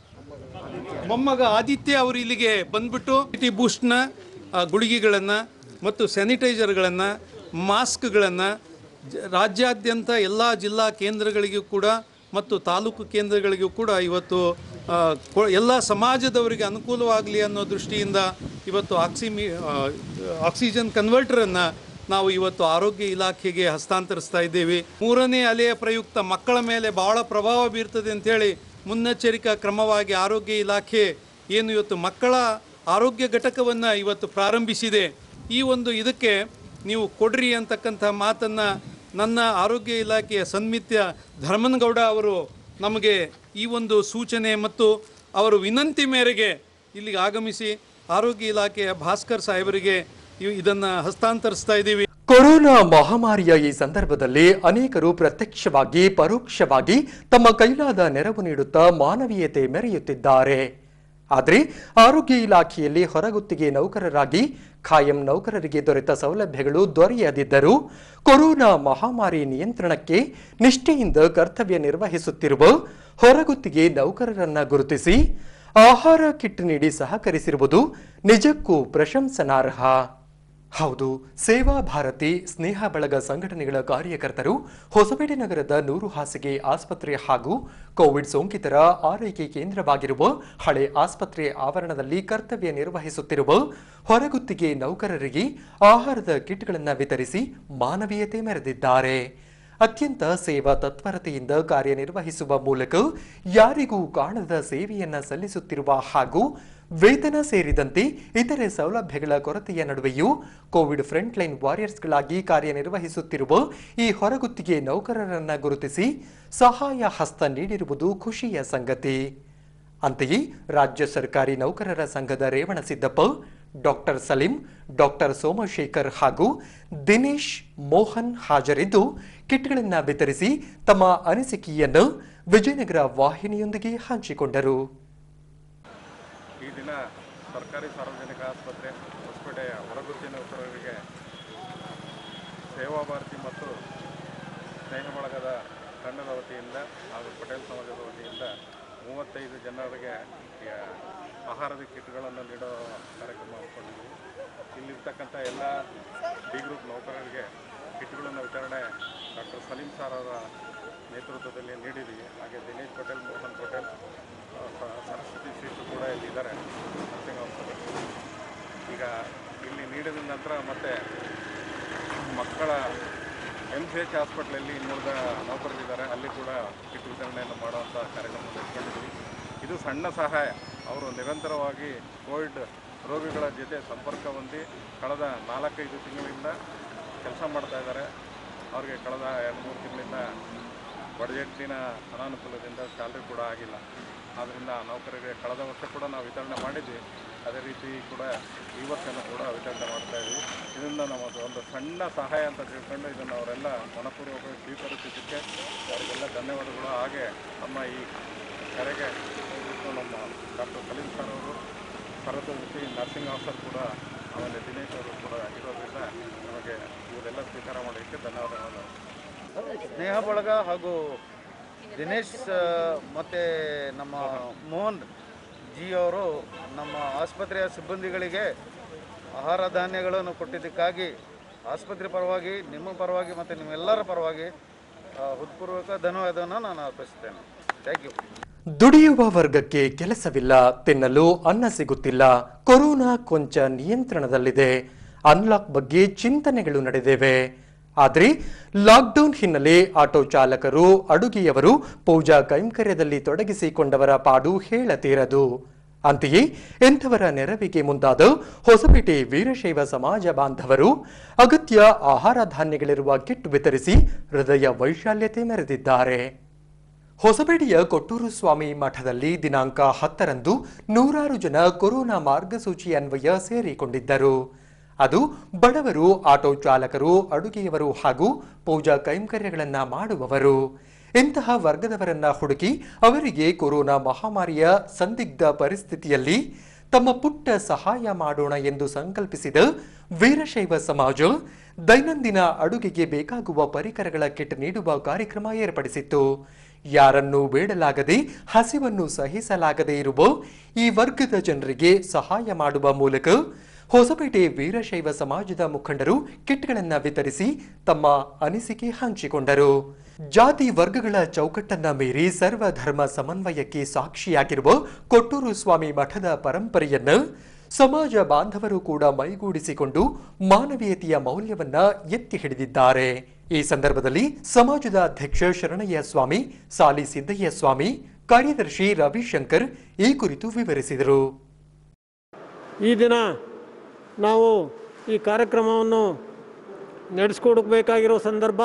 ಮೊಮ್ಮಗ ಆದಿತ್ಯ ಅವರು ಇಲ್ಲಿಗೆ ಬಂದ್ಬಿಟ್ಟು ಟಿ ಬೂಸ್ಟ್ನ ಗುಳಿಗೆಗಳನ್ನು ಮತ್ತು ಸ್ಯಾನಿಟೈಸರ್ಗಳನ್ನು ಮಾಸ್ಕ್ಗಳನ್ನು ರಾಜ್ಯಾದ್ಯಂತ ಎಲ್ಲ ಜಿಲ್ಲಾ ಕೇಂದ್ರಗಳಿಗೂ ಕೂಡ ಮತ್ತು ತಾಲೂಕು ಕೇಂದ್ರಗಳಿಗೂ ಕೂಡ ಇವತ್ತು ಆ, ಕೊ- ಎಲ್ಲ ಸಮಾಜದವರಿಗೆ ಅನುಕೂಲವಾಗಲಿ ಅನ್ನೋ ದೃಷ್ಟಿಯಿಂದ ಇವತ್ತು ಆಕ್ಸಿಮಿ ಆ, ಆಕ್ಸಿಜನ್ ಕನ್ವರ್ಟರನ್ನು ನಾವು ಇವತ್ತು ಆರೋಗ್ಯ ಇಲಾಖೆಗೆ ಹಸ್ತಾಂತರಿಸ್ತಾ ಇದ್ದೇವೆ ಮೂರನೇ ಅಲೆಯ ಪ್ರಯುಕ್ತ ಮಕ್ಕಳ ಮೇಲೆ ಬಹಳ ಪ್ರಭಾವ ಬೀರ್ತದೆ ಅಂತೇಳಿ ಮುನ್ನೆಚ್ಚರಿಕಾ ಕ್ರಮವಾಗಿ ಆರೋಗ್ಯ ಇಲಾಖೆ ಏನು ಇವತ್ತು ಮಕ್ಕಳ ಆರೋಗ್ಯ ಘಟಕವನ್ನು ಇವತ್ತು ಪ್ರಾರಂಭಿಸಿದೆ ಈ ಒಂದು ಇದಕ್ಕೆ ನೀವು ಕೊಡ್ರಿ ಅಂತಕ್ಕಂಥ ಮಾತನ್ನು ನನ್ನ ಆರೋಗ್ಯ ಇಲಾಖೆಯ ಸನ್ಮಿತ್ಯ ಧರ್ಮನಗೌಡ ಅವರು ನಮಗೆ ಈ ಒಂದು ಸೂಚನೆ ಮತ್ತು ಅವರು ವಿನಂತಿ ಮೇರೆಗೆ ಇಲ್ಲಿಗೆ ಆಗಮಿಸಿ ಆರೋಗ್ಯ ಇಲಾಖೆಯ ಭಾಸ್ಕರ್ ಸಾಹೇಬರಿಗೆ ಇವ್- ಇದನ್ನ ಹಸ್ತಾಂತರಿಸ್ತಾ ಇದ್ದೀವಿ ಕೊರೋನಾ ಮಹಾಮಾರಿಯ ಈ ಸಂದರ್ಭದಲ್ಲಿ ಅನೇಕರು ಪ್ರತ್ಯಕ್ಷವಾಗಿ ಪರೋಕ್ಷವಾಗಿ ತಮ್ಮ ಕೈಲಾದ ನೆರವು ನೀಡುತ್ತಾ ಮಾನವೀಯತೆ ಮೆರೆಯುತ್ತಿದ್ದಾರೆ ಆದರೆ ಆರೋಗ್ಯ ಇಲಾಖೆಯಲ್ಲಿ ಹೊರಗುತ್ತಿಗೆ ನೌಕರರಾಗಿ ಖಾಯಂ ನೌಕರರಿಗೆ ದೊರೆತ ಸೌಲಭ್ಯಗಳು ದೊರೆಯದಿದ್ದರೂ ಕೊರೋನಾ ಮಹಾಮಾರಿ ನಿಯಂತ್ರಣಕ್ಕೆ ನಿಷ್ಠೆಯಿಂದ ಕರ್ತವ್ಯ ನಿರ್ವಹಿಸುತ್ತಿರುವ ಹೊರಗುತ್ತಿಗೆ ನೌಕರರನ್ನ ಗುರುತಿಸಿ ಆಹಾರ ಕಿಟ್ ನೀಡಿ ಸಹಕರಿಸಿರುವುದು ನಿಜಕ್ಕೂ ಪ್ರಶಂಸನಾರ್ಹ ಹೌದು ಸೇವಾ ಭಾರತಿ ಸ್ನೇಹ ಬಳಗ ಸಂಘಟನೆಗಳ ಕಾರ್ಯಕರ್ತರು ಹೊಸಪೇಟೆ ನಗರದ ನೂರು ಹಾಸಿಗೆ ಆಸ್ಪತ್ರೆ ಹಾಗೂ ಕೋವಿಡ್ ಸೋಂಕಿತರ ಆರೈಕೆ ಕೇಂದ್ರವಾಗಿರುವ ಹಳೆ ಆಸ್ಪತ್ರೆ ಆವರಣದಲ್ಲಿ ಕರ್ತವ್ಯ ನಿರ್ವಹಿಸುತ್ತಿರುವ ಹೊರಗುತ್ತಿಗೆ ನೌಕರರಿಗೆ ಆಹಾರದ ಕಿಟ್ಗಳನ್ನು ವಿತರಿಸಿ ಮಾನವೀಯತೆ ಮೆರೆದಿದ್ದಾರೆ ಅತ್ಯಂತ ಸೇವಾ ತತ್ಪರತೆಯಿಂದ ಕಾರ್ಯನಿರ್ವಹಿಸುವ ಮೂಲಕ ಯಾರಿಗೂ ಕಾಣದ ಸೇವೆಯನ್ನ ಸಲ್ಲಿಸುತ್ತಿರುವ ಹಾಗೂ ವೇತನ ಸೇರಿದಂತೆ ಇತರೆ ಸೌಲಭ್ಯಗಳ ಕೊರತೆಯ ನಡುವೆಯೂ ಕೋವಿಡ್ ಫ್ರಂಟ್ ಲೈನ್ ವಾರಿಯರ್ಸ್ಗಳಾಗಿ ಕಾರ್ಯನಿರ್ವಹಿಸುತ್ತಿರುವ ಈ ಹೊರಗುತ್ತಿಗೆ ನೌಕರರನ್ನ ಗುರುತಿಸಿ ಸಹಾಯ ಹಸ್ತ ನೀಡಿರುವುದು ಖುಷಿಯ ಸಂಗತಿ ಅಂತೆಯೇ ರಾಜ್ಯ ಸರ್ಕಾರಿ ನೌಕರರ ಸಂಘದ ರೇವಣಸಿದ್ದಪ್ಪ ಡಾಕ್ಟರ್ ಸಲೀಂ ಡಾಕ್ಟರ್ ಸೋಮಶೇಖರ್ ಹಾಗೂ ದಿನೇಶ್ ಮೋಹನ್ ಹಾಜರಿದ್ದು ಕಿಟ್ಗಳನ್ನು ವಿತರಿಸಿ ತಮ್ಮ ಅನಿಸಿಕೆಯನ್ನು ವಿಜಯನಗರ ವಾಹಿನಿಯೊಂದಿಗೆ ಹಂಚಿಕೊಂಡರು ಈ ದಿನ ಸರ್ಕಾರಿ ಸಾರ್ವಜನಿಕ ಆಸ್ಪತ್ರೆ ಹೊಸಪೇಟೆಯ ಹೊರಗುತ್ತಿನ ನೌಕರರಿಗೆ ಸೇವಾ ಭಾರತಿ ಮತ್ತು ಸ್ನೇಹ ಬಳಗದ ತಂಡದ ವತಿಯಿಂದ ಹಾಗೂ ಪಟೇಲ್ ಸಮಾಜದ ವತಿಯಿಂದ ಮೂವತ್ತೈದು ಜನರಿಗೆ ಈ ಆಹಾರದ ಕಿಟ್ಗಳನ್ನು ನೀಡೋ ಕಾರ್ಯಕ್ರಮ ಹಮ್ಮಿಕೊಂಡಿದ್ದೀವಿ ಇಲ್ಲಿರ್ತಕ್ಕಂಥ ಎಲ್ಲ ಡಿ ಗ್ರೂಪ್ ನೌಕರರಿಗೆ ಕಿಟ್ಗಳನ್ನು ವಿತರಣೆ ಡಾಕ್ಟರ್ ಸಲೀಂ ಸಾರ್ ಅವರ ನೇತೃತ್ವದಲ್ಲಿ ನೀಡಿದ್ದೀವಿ ಹಾಗೆ ದಿನೇಶ್ ಪಟೇಲ್ ಮೋಹನ್ ಪಟೇಲ್ ಆ, ಸ- ಸರಸ್ವತಿ ಶ್ರೀಗಳು ಕೂಡ ಇಲ್ಲಿದ್ದಾರೆ ನರ್ಸಿಂಗ್ ಹೋಮ್ಸಲ್ಲಿ ಈಗ ಇಲ್ಲಿ ನೀಡಿದ ನಂತರ ಮತ್ತೆ ಮಕ್ಕಳ ಎಮ್ ಸಿ ಎಚ್ ಹಾಸ್ಪಿಟ್ಲಲ್ಲಿ ಇನ್ನುಳಿದ ನೌಕರರಿದ್ದಾರೆ ಅಲ್ಲಿ ಕೂಡ ಕಿಟ್ ವಿತರಣೆಯನ್ನು ಮಾಡುವಂಥ ಕಾರ್ಯಕ್ರಮವನ್ನು ಇಟ್ಕೊಂಡಿದ್ವಿ ಇದು ಸಣ್ಣ ಸಹಾಯ ಅವರು ನಿರಂತರವಾಗಿ ಕೋವಿಡ್ ರೋಗಿಗಳ ಜೊತೆ ಸಂಪರ್ಕ ಹೊಂದಿ ಕಳೆದ ನಾಲ್ಕೈದು ತಿಂಗಳಿಂದ ಕೆಲಸ ಮಾಡ್ತಾ ಇದ್ದಾರೆ ಅವ್ರಿಗೆ ಕಳೆದ ಎರಡು ಮೂರು ತಿಂಗಳಿಂದ ಬಡ್ಜೆಟ್ಟಿನ ಅನಾನುಕೂಲದಿಂದ ಸ್ಯಾಲ್ರಿ ಕೂಡ ಆಗಿಲ್ಲ ಆದ್ದರಿಂದ ನೌಕರರಿಗೆ ಕಳೆದ ವರ್ಷ ಕೂಡ ನಾವು ವಿತರಣೆ ಮಾಡಿದ್ವಿ ಅದೇ ರೀತಿ ಕೂಡ ಈ ವರ್ಷನೂ ಕೂಡ ವಿತರಣೆ ಮಾಡ್ತಾ ಇದ್ವಿ ಇದರಿಂದ ನಮ್ಮದು ಒಂದು ಸಣ್ಣ ಸಹಾಯ ಅಂತ ತಿಳ್ಕೊಂಡು ಇದನ್ನು ಅವರೆಲ್ಲ ಮನಪೂರ್ವಕವಾಗಿ ಸ್ವೀಕರಿಸಿದ್ದಕ್ಕೆ ಅವರಿಗೆಲ್ಲ ಧನ್ಯವಾದಗಳು ಹಾಗೆ ನಮ್ಮ ಈ ಕರೆಗೆ ದಯವಿಟ್ಟು ನಮ್ಮ ಡಾಕ್ಟರ್ ಸಲೀಂ ಸರ್ ಅವರು ಸರಸ್ವತಿ ನರ್ಸಿಂಗ್ ಆಫೀಸರ್ ಕೂಡ ಆಮೇಲೆ ದಿನೇಶ್ ಅವರು ಕೂಡ ಇರೋದ್ರಿಂದ ನಮಗೆ ಇವರೆಲ್ಲ ಸ್ವೀಕಾರ ಮಾಡೋದಕ್ಕೆ ಧನ್ಯವಾದಗಳು ಸ್ನೇಹ ಬಳಗ ಹಾಗೂ ದಿನೇಶ್ ಆ, ಮತ್ತೆ ನಮ್ಮ ಮೋಹನ್ ಜಿ ಅವರು ನಮ್ಮ ಆಸ್ಪತ್ರೆಯ ಸಿಬ್ಬಂದಿಗಳಿಗೆ ಆಹಾರ ಧಾನ್ಯಗಳನ್ನು ಕೊಟ್ಟಿದ್ದಕ್ಕಾಗಿ ಆಸ್ಪತ್ರೆ ಪರವಾಗಿ ನಿಮ್ಮ ಪರವಾಗಿ ಮತ್ತು ನಿಮ್ಮೆಲ್ಲರ ಪರವಾಗಿ ಆ, ಹೃತ್ಪೂರ್ವಕ ಧನ್ಯವಾದವನ್ನು ನಾನು ಅರ್ಪಿಸುತ್ತೇನೆ ಥ್ಯಾಂಕ್ ಯು ದುಡಿಯುವ ವರ್ಗಕ್ಕೆ ಕೆಲಸವಿಲ್ಲ ತಿನ್ನಲು ಅನ್ನ ಸಿಗುತ್ತಿಲ್ಲ ಕೊರೋನಾ ಕೊಂಚ ನಿಯಂತ್ರಣದಲ್ಲಿದೆ ಅನ್ಲಾಕ್ ಬಗ್ಗೆ ಚಿಂತನೆಗಳು ನಡೆದಿವೆ ಆದರೆ ಲಾಕ್ಡೌನ್ ಹಿನ್ನೆಲೆ ಆಟೋ ಚಾಲಕರು ಅಡುಗೆಯವರು ಪೂಜಾ ಕೈಂಕರ್ಯದಲ್ಲಿ ತೊಡಗಿಸಿಕೊಂಡವರ ಪಾಡು ಹೇಳತೀರದು ಅಂತೆಯೇ ಎಂಥವರ ನೆರವಿಗೆ ಮುಂದಾದ ಹೊಸಪೇಟೆ ವೀರಶೈವ ಸಮಾಜ ಬಾಂಧವರು ಅಗತ್ಯ ಆಹಾರ ಧಾನ್ಯಗಳಿರುವ ಕಿಟ್ ವಿತರಿಸಿ ಹೃದಯ ವೈಶಾಲ್ಯತೆ ಮೆರೆದಿದ್ದಾರೆ ಹೊಸಪೇಟೆಯ ಕೊಟ್ಟೂರು ಸ್ವಾಮಿ ಮಠದಲ್ಲಿ ದಿನಾಂಕ ಹತ್ತರಂದು ನೂರಾರು ಜನ ಕೊರೋನಾ ಮಾರ್ಗಸೂಚಿ ಅನ್ವಯ ಸೇರಿಕೊಂಡಿದ್ದರು ಅದು ಬಡವರು ಆಟೋ ಚಾಲಕರು ಅಡುಗೆಯವರು ಹಾಗೂ ಪೂಜಾ ಕೈಂಕರ್ಯಗಳನ್ನ ಮಾಡುವವರು ಇಂತಹ ವರ್ಗದವರನ್ನ ಹುಡುಕಿ ಅವರಿಗೆ ಕೊರೋನಾ ಮಹಾಮಾರಿಯ ಸಂದಿಗ್ಧ ಪರಿಸ್ಥಿತಿಯಲ್ಲಿ ತಮ್ಮ ಪುಟ್ಟ ಸಹಾಯ ಮಾಡೋಣ ಎಂದು ಸಂಕಲ್ಪಿಸಿದ ವೀರಶೈವ ಸಮಾಜ ದೈನಂದಿನ ಅಡುಗೆಗೆ ಬೇಕಾಗುವ ಪರಿಕರಗಳ ಕಿಟ್ ನೀಡುವ ಕಾರ್ಯಕ್ರಮ ಏರ್ಪಡಿಸಿತ್ತು ಯಾರನ್ನೂ ಬೇಡಲಾಗದೆ ಹಸಿವನ್ನು ಸಹಿಸಲಾಗದೆ ಇರುವ ಈ ವರ್ಗದ ಜನರಿಗೆ ಸಹಾಯ ಮಾಡುವ ಮೂಲಕ ಹೊಸಪೇಟೆ ವೀರಶೈವ ಸಮಾಜದ ಮುಖಂಡರು ಕಿಟ್ಗಳನ್ನ ವಿತರಿಸಿ ತಮ್ಮ ಅನಿಸಿಕೆ ಹಂಚಿಕೊಂಡರು ಜಾತಿ ವರ್ಗಗಳ ಚೌಕಟ್ಟನ್ನ ಮೀರಿ ಸರ್ವಧರ್ಮ ಸಮನ್ವಯಕ್ಕೆ ಸಾಕ್ಷಿಯಾಗಿರುವ ಕೊಟ್ಟೂರು ಸ್ವಾಮಿ ಮಠದ ಪರಂಪರೆಯನ್ನ ಸಮಾಜ ಬಾಂಧವರು ಕೂಡ ಮೈಗೂಡಿಸಿಕೊಂಡು ಮಾನವೀಯತೆಯ ಮೌಲ್ಯವನ್ನ ಎತ್ತಿ ಹಿಡಿದಿದ್ದಾರೆ ಈ ಸಂದರ್ಭದಲ್ಲಿ ಸಮಾಜದ ಅಧ್ಯಕ್ಷ ಶರಣಯ್ಯ ಸ್ವಾಮಿ ಸಾಲಿ ಸಿದ್ದಯ್ಯ ಸ್ವಾಮಿ ಕಾರ್ಯದರ್ಶಿ ರವಿಶಂಕರ್ ಈ ಕುರಿತು ವಿವರಿಸಿದರು ಈ ದಿನ ನಾವು ಈ ಕಾರ್ಯಕ್ರಮವನ್ನು ನಡೆಸ್ಕೊಡ್ಬೇಕಾಗಿರೋ ಸಂದರ್ಭ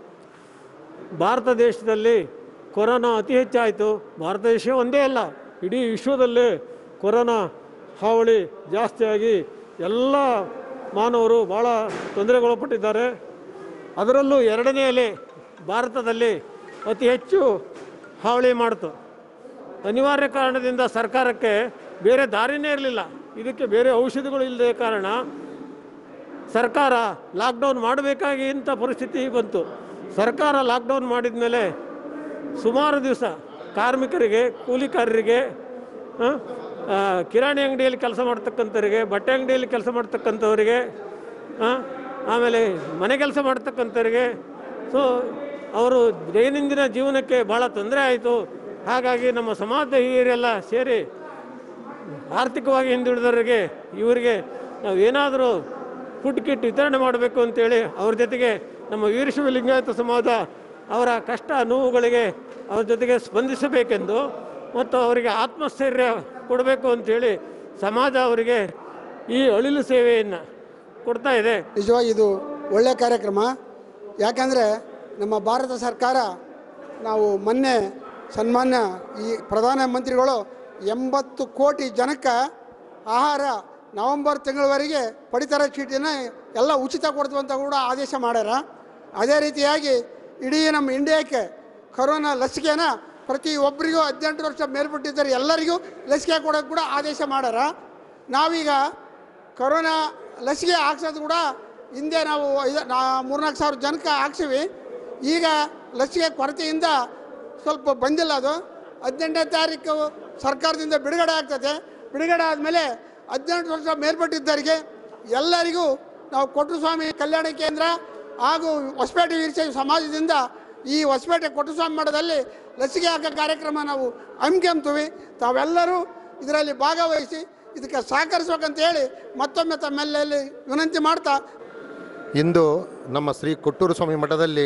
ಭಾರತ ದೇಶದಲ್ಲಿ ಕೊರೋನಾ ಅತಿ ಹೆಚ್ಚಾಯಿತು ಭಾರತ ದೇಶ ಒಂದೇ ಅಲ್ಲ ಇಡೀ ವಿಶ್ವದಲ್ಲಿ ಕೊರೋನಾ ಹಾವಳಿ ಜಾಸ್ತಿಯಾಗಿ ಎಲ್ಲ ಮಾನವರು ಭಾಳ ತೊಂದರೆಗೊಳಪಟ್ಟಿದ್ದಾರೆ ಅದರಲ್ಲೂ ಎರಡನೇ ಅಲೆ ಭಾರತದಲ್ಲಿ ಅತಿ ಹೆಚ್ಚು ಹಾವಳಿ ಮಾಡಿತು ಅನಿವಾರ್ಯ ಕಾರಣದಿಂದ ಸರ್ಕಾರಕ್ಕೆ ಬೇರೆ ದಾರಿನೇ ಇರಲಿಲ್ಲ ಇದಕ್ಕೆ ಬೇರೆ ಔಷಧಿಗಳು ಇಲ್ಲದೆ ಕಾರಣ ಸರ್ಕಾರ ಲಾಕ್ಡೌನ್ ಮಾಡಬೇಕಾಗಿ ಇಂಥ ಪರಿಸ್ಥಿತಿ ಬಂತು ಸರ್ಕಾರ ಲಾಕ್ಡೌನ್ ಮಾಡಿದ ಮೇಲೆ ಸುಮಾರು ದಿವಸ ಕಾರ್ಮಿಕರಿಗೆ ಕೂಲಿಕಾರರಿಗೆ ಆ, ಆ, ಕಿರಾಣಿ ಅಂಗಡಿಯಲ್ಲಿ ಕೆಲಸ ಮಾಡ್ತಕ್ಕಂಥವ್ರಿಗೆ ಬಟ್ಟೆ ಅಂಗಡಿಯಲ್ಲಿ ಕೆಲಸ ಮಾಡ್ತಕ್ಕಂಥವ್ರಿಗೆ ಆ, ಆಮೇಲೆ ಮನೆ ಕೆಲಸ ಮಾಡ್ತಕ್ಕಂಥವ್ರಿಗೆ ಸೊ ಅವರು ದೈನಂದಿನ ಜೀವನಕ್ಕೆ ಭಾಳ ತೊಂದರೆ ಆಯಿತು ಹಾಗಾಗಿ ನಮ್ಮ ಸಮಾಜದ ಹಿರಿಯರೆಲ್ಲ ಸೇರಿ ಆರ್ಥಿಕವಾಗಿ ಹಿಂದುಳಿದವರಿಗೆ ಇವರಿಗೆ ನಾವು ಏನಾದರೂ ಫುಡ್ ಕಿಟ್ ವಿತರಣೆ ಮಾಡಬೇಕು ಅಂತೇಳಿ ಅವ್ರ ಜೊತೆಗೆ ನಮ್ಮ ವೀರಶೈವ ಲಿಂಗಾಯತ ಸಮಾಜ ಅವರ ಕಷ್ಟ ನೋವುಗಳಿಗೆ ಅವ್ರ ಜೊತೆಗೆ ಸ್ಪಂದಿಸಬೇಕೆಂದು ಮತ್ತು ಅವರಿಗೆ ಆತ್ಮಸ್ಥೈರ್ಯ ಕೊಡಬೇಕು ಅಂತೇಳಿ ಸಮಾಜ ಅವರಿಗೆ ಈ ಅಳಿಲು ಸೇವೆಯನ್ನು ಕೊಡ್ತಾ ಇದೆ ನಿಜವಾಗಿ ಇದು ಒಳ್ಳೆಯ ಕಾರ್ಯಕ್ರಮ ಯಾಕಂದರೆ ನಮ್ಮ ಭಾರತ ಸರ್ಕಾರ ನಾವು ಮೊನ್ನೆ ಸನ್ಮಾನ್ಯ ಈ ಪ್ರಧಾನಮಂತ್ರಿಗಳು ಎಂಬತ್ತು ಕೋಟಿ ಜನಕ್ಕೆ ಆಹಾರ ನವಂಬರ್ ತಿಂಗಳವರೆಗೆ ಪಡಿತರ ಚೀಟಿನ ಎಲ್ಲ ಉಚಿತ ಕೊಡ್ತೀವಿ ಅಂತ ಕೂಡ ಆದೇಶ ಮಾಡ್ಯಾರ ಅದೇ ರೀತಿಯಾಗಿ ಇಡೀ ನಮ್ಮ ಇಂಡಿಯಾಕ್ಕೆ ಕರೋನಾ ಲಸಿಕೆನ ಪ್ರತಿ ಒಬ್ಬರಿಗೂ ಹದಿನೆಂಟು ವರ್ಷ ಮೇಲ್ಪಟ್ಟಿದ್ದರೆ ಎಲ್ಲರಿಗೂ ಲಸಿಕೆ ಕೊಡೋಕೆ ಕೂಡ ಆದೇಶ ಮಾಡ್ಯಾರ ನಾವೀಗ ಕೊರೋನಾ ಲಸಿಕೆ ಹಾಕ್ಸೋದು ಕೂಡ ಹಿಂದೆ ನಾವು ಐದು ನಾ ಮೂರ್ನಾಲ್ಕು ಸಾವಿರ ಜನಕ್ಕೆ ಹಾಕ್ಸಿವಿ ಈಗ ಲಸಿಕೆ ಕೊರತೆಯಿಂದ ಸ್ವಲ್ಪ ಬಂದಿಲ್ಲ ಅದು ಹದಿನೆಂಟನೇ ತಾರೀಕು ಸರ್ಕಾರದಿಂದ ಬಿಡುಗಡೆ ಆಗ್ತದೆ ಬಿಡುಗಡೆ ಆದಮೇಲೆ ಹದಿನೆಂಟು ವರ್ಷ ಮೇಲ್ಪಟ್ಟಿದ್ದವರಿಗೆ ಎಲ್ಲರಿಗೂ ನಾವು ಕೊಟ್ಟು ಸ್ವಾಮಿ ಕಲ್ಯಾಣ ಕೇಂದ್ರ ಹಾಗೂ ಹೊಸಪೇಟೆ ವೀರಶೈವ ಸಮಾಜದಿಂದ ಈ ಹೊಸಪೇಟೆ ಕೊಟ್ಟುಸ್ವಾಮಿ ಮಠದಲ್ಲಿ ಲಸಿಕೆ ಹಾಕೋ ಕಾರ್ಯಕ್ರಮ ನಾವು ಹಮ್ಮಿಕೊಂತೀವಿ ತಾವೆಲ್ಲರೂ ಇದರಲ್ಲಿ ಭಾಗವಹಿಸಿ ಇದಕ್ಕೆ ಸಹಕರಿಸ್ಬೇಕಂತ ಹೇಳಿ ಮತ್ತೊಮ್ಮೆ ತಮ್ಮೆಲ್ಲಲ್ಲಿ ವಿನಂತಿ ಮಾಡ್ತಾ ಇಂದು ನಮ್ಮ ಶ್ರೀ ಕೊಟ್ಟೂರು ಸ್ವಾಮಿ ಮಠದಲ್ಲಿ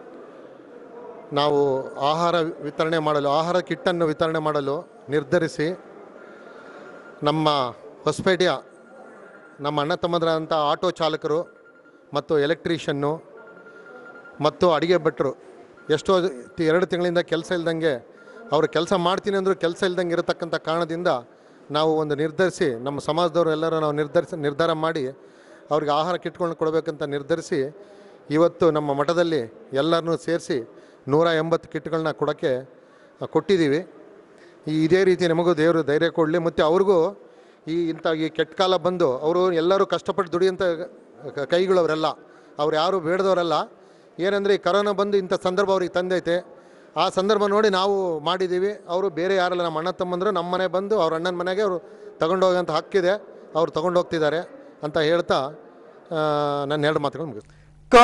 ನಾವು ಆಹಾರ ವಿತರಣೆ ಮಾಡಲು ಆಹಾರ ಕಿಟ್ಟನ್ನು ವಿತರಣೆ ಮಾಡಲು ನಿರ್ಧರಿಸಿ ನಮ್ಮ ಹೊಸಪೇಟೆಯ ನಮ್ಮ ಅಣ್ಣ ತಮ್ಮದರಂಥ ಆಟೋ ಚಾಲಕರು ಮತ್ತು ಎಲೆಕ್ಟ್ರಿಷನ್ನು ಮತ್ತು ಅಡಿಗೆ ಭಟ್ರು ಎಷ್ಟೋ ತಿ- ಎರಡು ತಿಂಗಳಿಂದ ಕೆಲಸ ಇಲ್ದಂಗೆ ಅವರು ಕೆಲಸ ಮಾಡ್ತೀನಿ ಅಂದರೂ ಕೆಲಸ ಇಲ್ದಂಗೆ ಇರತಕ್ಕಂಥ ಕಾರಣದಿಂದ ನಾವು ಒಂದು ನಿರ್ಧರಿಸಿ ನಮ್ಮ ಸಮಾಜದವರು ಎಲ್ಲರೂ ನಾವು ನಿರ್ಧರಿಸಿ ನಿರ್ಧಾರ ಮಾಡಿ ಅವ್ರಿಗೆ ಆಹಾರ ಕಿಟ್ಗಳನ್ನ ಕೊಡಬೇಕಂತ ನಿರ್ಧರಿಸಿ ಇವತ್ತು ನಮ್ಮ ಮಠದಲ್ಲಿ ಎಲ್ಲರನ್ನೂ ಸೇರಿಸಿ ನೂರ ಎಂಬತ್ತು ಕಿಟ್ಗಳನ್ನ ಕೊಡೋಕ್ಕೆ ಆ, ಕೊಟ್ಟಿದ್ದೀವಿ ಈ ಇದೇ ರೀತಿ ನಮಗೂ ದೇವರು ಧೈರ್ಯ ಕೊಡಲಿ ಮತ್ತು ಅವ್ರಿಗೂ ಈ ಇಂಥ ಈ ಕೆಟ್ಟ ಕಾಲ ಬಂದು ಅವರು ಎಲ್ಲರೂ ಕಷ್ಟಪಟ್ಟು ದುಡಿಯೋಂಥ ಕ- ಕೈಗಳವರೆಲ್ಲ ಅವ್ರು ಯಾರು ಬೇಡದವರಲ್ಲ ಏನಂದರೆ ಈ ಕರೋನಾ ಬಂದು ಇಂಥ ಸಂದರ್ಭ ಅವ್ರಿಗೆ ತಂದೈತೆ ಆ ಸಂದರ್ಭ ನೋಡಿ ನಾವು ಮಾಡಿದ್ದೀವಿ ಅವರು ಬೇರೆ ಯಾರಲ್ಲ ನಮ್ಮ ಅಣ್ಣ ತಮ್ಮಂದರು ನಮ್ಮ ಮನೆ ಬಂದು ಅವ್ರ ಅಣ್ಣನ ಮನೆಗೆ ಅವರು ತಗೊಂಡೋಗೋಂಥ ಹಕ್ಕಿದೆ ಅವ್ರು ತಗೊಂಡು ಹೋಗ್ತಿದ್ದಾರೆ ಅಂತ ಹೇಳ್ತಾ ಆ, ನನ್ನ ಎರಡು ಮಾತುಗಳು ಮುಗಿಸ್ತೀನಿ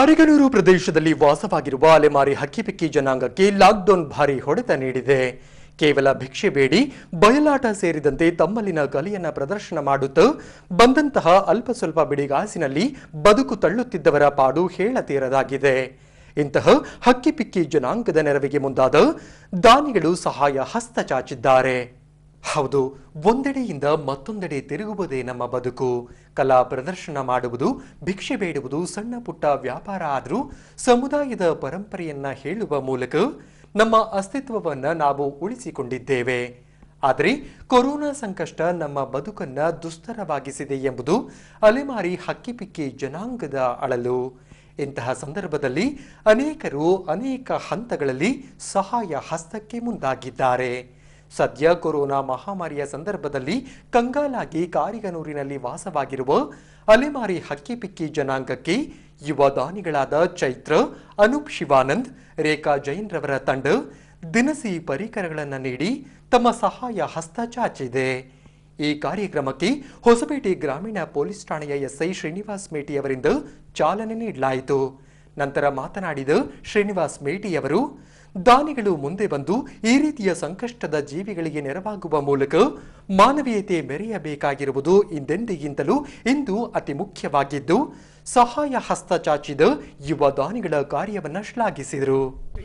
ಕಾರಿಗನೂರು ಪ್ರದೇಶದಲ್ಲಿ ವಾಸವಾಗಿರುವ ಅಲೆಮಾರಿ ಹಕ್ಕಿಪಿಕ್ಕಿ ಜನಾಂಗಕ್ಕೆ ಲಾಕ್ಡೌನ್ ಭಾರಿ ಹೊಡೆತ ನೀಡಿದೆ ಕೇವಲ ಭಿಕ್ಷೆ ಬೇಡಿ ಬಯಲಾಟ ಸೇರಿದಂತೆ ತಮ್ಮಲ್ಲಿನ ಕಲೆಯನ್ನ ಪ್ರದರ್ಶನ ಮಾಡುತ್ತಾ ಬಂದಂತಹ ಅಲ್ಪ ಸ್ವಲ್ಪ ಬಿಡಿಗಾಸಿನಲ್ಲಿ ಬದುಕು ತಳ್ಳುತ್ತಿದ್ದವರ ಪಾಡು ಹೇಳತೀರದಾಗಿದೆ ಇಂತಹ ಹಕ್ಕಿಪಿಕ್ಕಿ ಜನಾಂಗದ ನೆರವಿಗೆ ಮುಂದಾದ ದಾನಿಗಳು ಸಹಾಯ ಹಸ್ತ ಚಾಚಿದ್ದಾರೆ ಹೌದು ಒಂದೆಡೆಯಿಂದ ಮತ್ತೊಂದೆಡೆ ತಿರುಗುವುದೇ ನಮ್ಮ ಬದುಕು ಕಲಾ ಪ್ರದರ್ಶನ ಮಾಡುವುದು ಭಿಕ್ಷೆ ಬೇಡುವುದು ಸಣ್ಣ ಪುಟ್ಟ ವ್ಯಾಪಾರ ಆದರೂ ಸಮುದಾಯದ ಪರಂಪರೆಯನ್ನ ಹೇಳುವ ಮೂಲಕ ನಮ್ಮ ಅಸ್ತಿತ್ವವನ್ನ ನಾವು ಉಳಿಸಿಕೊಂಡಿದ್ದೇವೆ ಆದರೆ ಕೊರೋನಾ ಸಂಕಷ್ಟ ನಮ್ಮ ಬದುಕನ್ನ ದುಸ್ತರವಾಗಿಸಿದೆ ಎಂಬುದು ಅಲೆಮಾರಿ ಹಕ್ಕಿಪಿಕ್ಕಿ ಜನಾಂಗದ ಅಳಲು ಇಂತಹ ಸಂದರ್ಭದಲ್ಲಿ ಅನೇಕರು ಅನೇಕ ಹಂತಗಳಲ್ಲಿ ಸಹಾಯ ಹಸ್ತಕ್ಕೆ ಮುಂದಾಗಿದ್ದಾರೆ ಸದ್ಯ ಕೊರೋನಾ ಮಹಾಮಾರಿಯ ಸಂದರ್ಭದಲ್ಲಿ ಕಂಗಾಲಾಗಿ ಕಾರಿಗನೂರಿನಲ್ಲಿ ವಾಸವಾಗಿರುವ ಅಲೆಮಾರಿ ಹಕ್ಕಿಪಿಕ್ಕಿ ಜನಾಂಗಕ್ಕೆ ಯುವ ದಾನಿಗಳಾದ ಚೈತ್ರ ಅನೂಪ್ ಶಿವಾನಂದ್ ರೇಖಾ ಜೈನ್ ರವರ ತಂಡ ದಿನಸಿ ಪರಿಕರಗಳನ್ನು ನೀಡಿ ತಮ್ಮ ಸಹಾಯ ಹಸ್ತ ಚಾಚಿದೆ ಈ ಕಾರ್ಯಕ್ರಮಕ್ಕೆ ಹೊಸಪೇಟೆ ಗ್ರಾಮೀಣ ಪೊಲೀಸ್ ಠಾಣೆಯ ಎಸ್ಐ ಶ್ರೀನಿವಾಸ್ ಮೇಟಿ ಅವರಿಂದ ಚಾಲನೆ ನೀಡಲಾಯಿತು ನಂತರ ಮಾತನಾಡಿದ ಶ್ರೀನಿವಾಸ್ ಮೇಟಿಯವರು ದಾನಿಗಳು ಮುಂದೆ ಬಂದು ಈ ರೀತಿಯ ಸಂಕಷ್ಟದ ಜೀವಿಗಳಿಗೆ ನೆರವಾಗುವ ಮೂಲಕ ಮಾನವೀಯತೆ ಮೆರೆಯಬೇಕಾಗಿರುವುದು ಇಂದೆಂದಿಗಿಂತಲೂ ಇಂದು ಅತಿ ಮುಖ್ಯವಾಗಿದ್ದು ಸಹಾಯ ಹಸ್ತ ಚಾಚಿದ ಯುವ ದಾನಿಗಳ ಕಾರ್ಯವನ್ನು ಶ್ಲಾಘಿಸಿದರು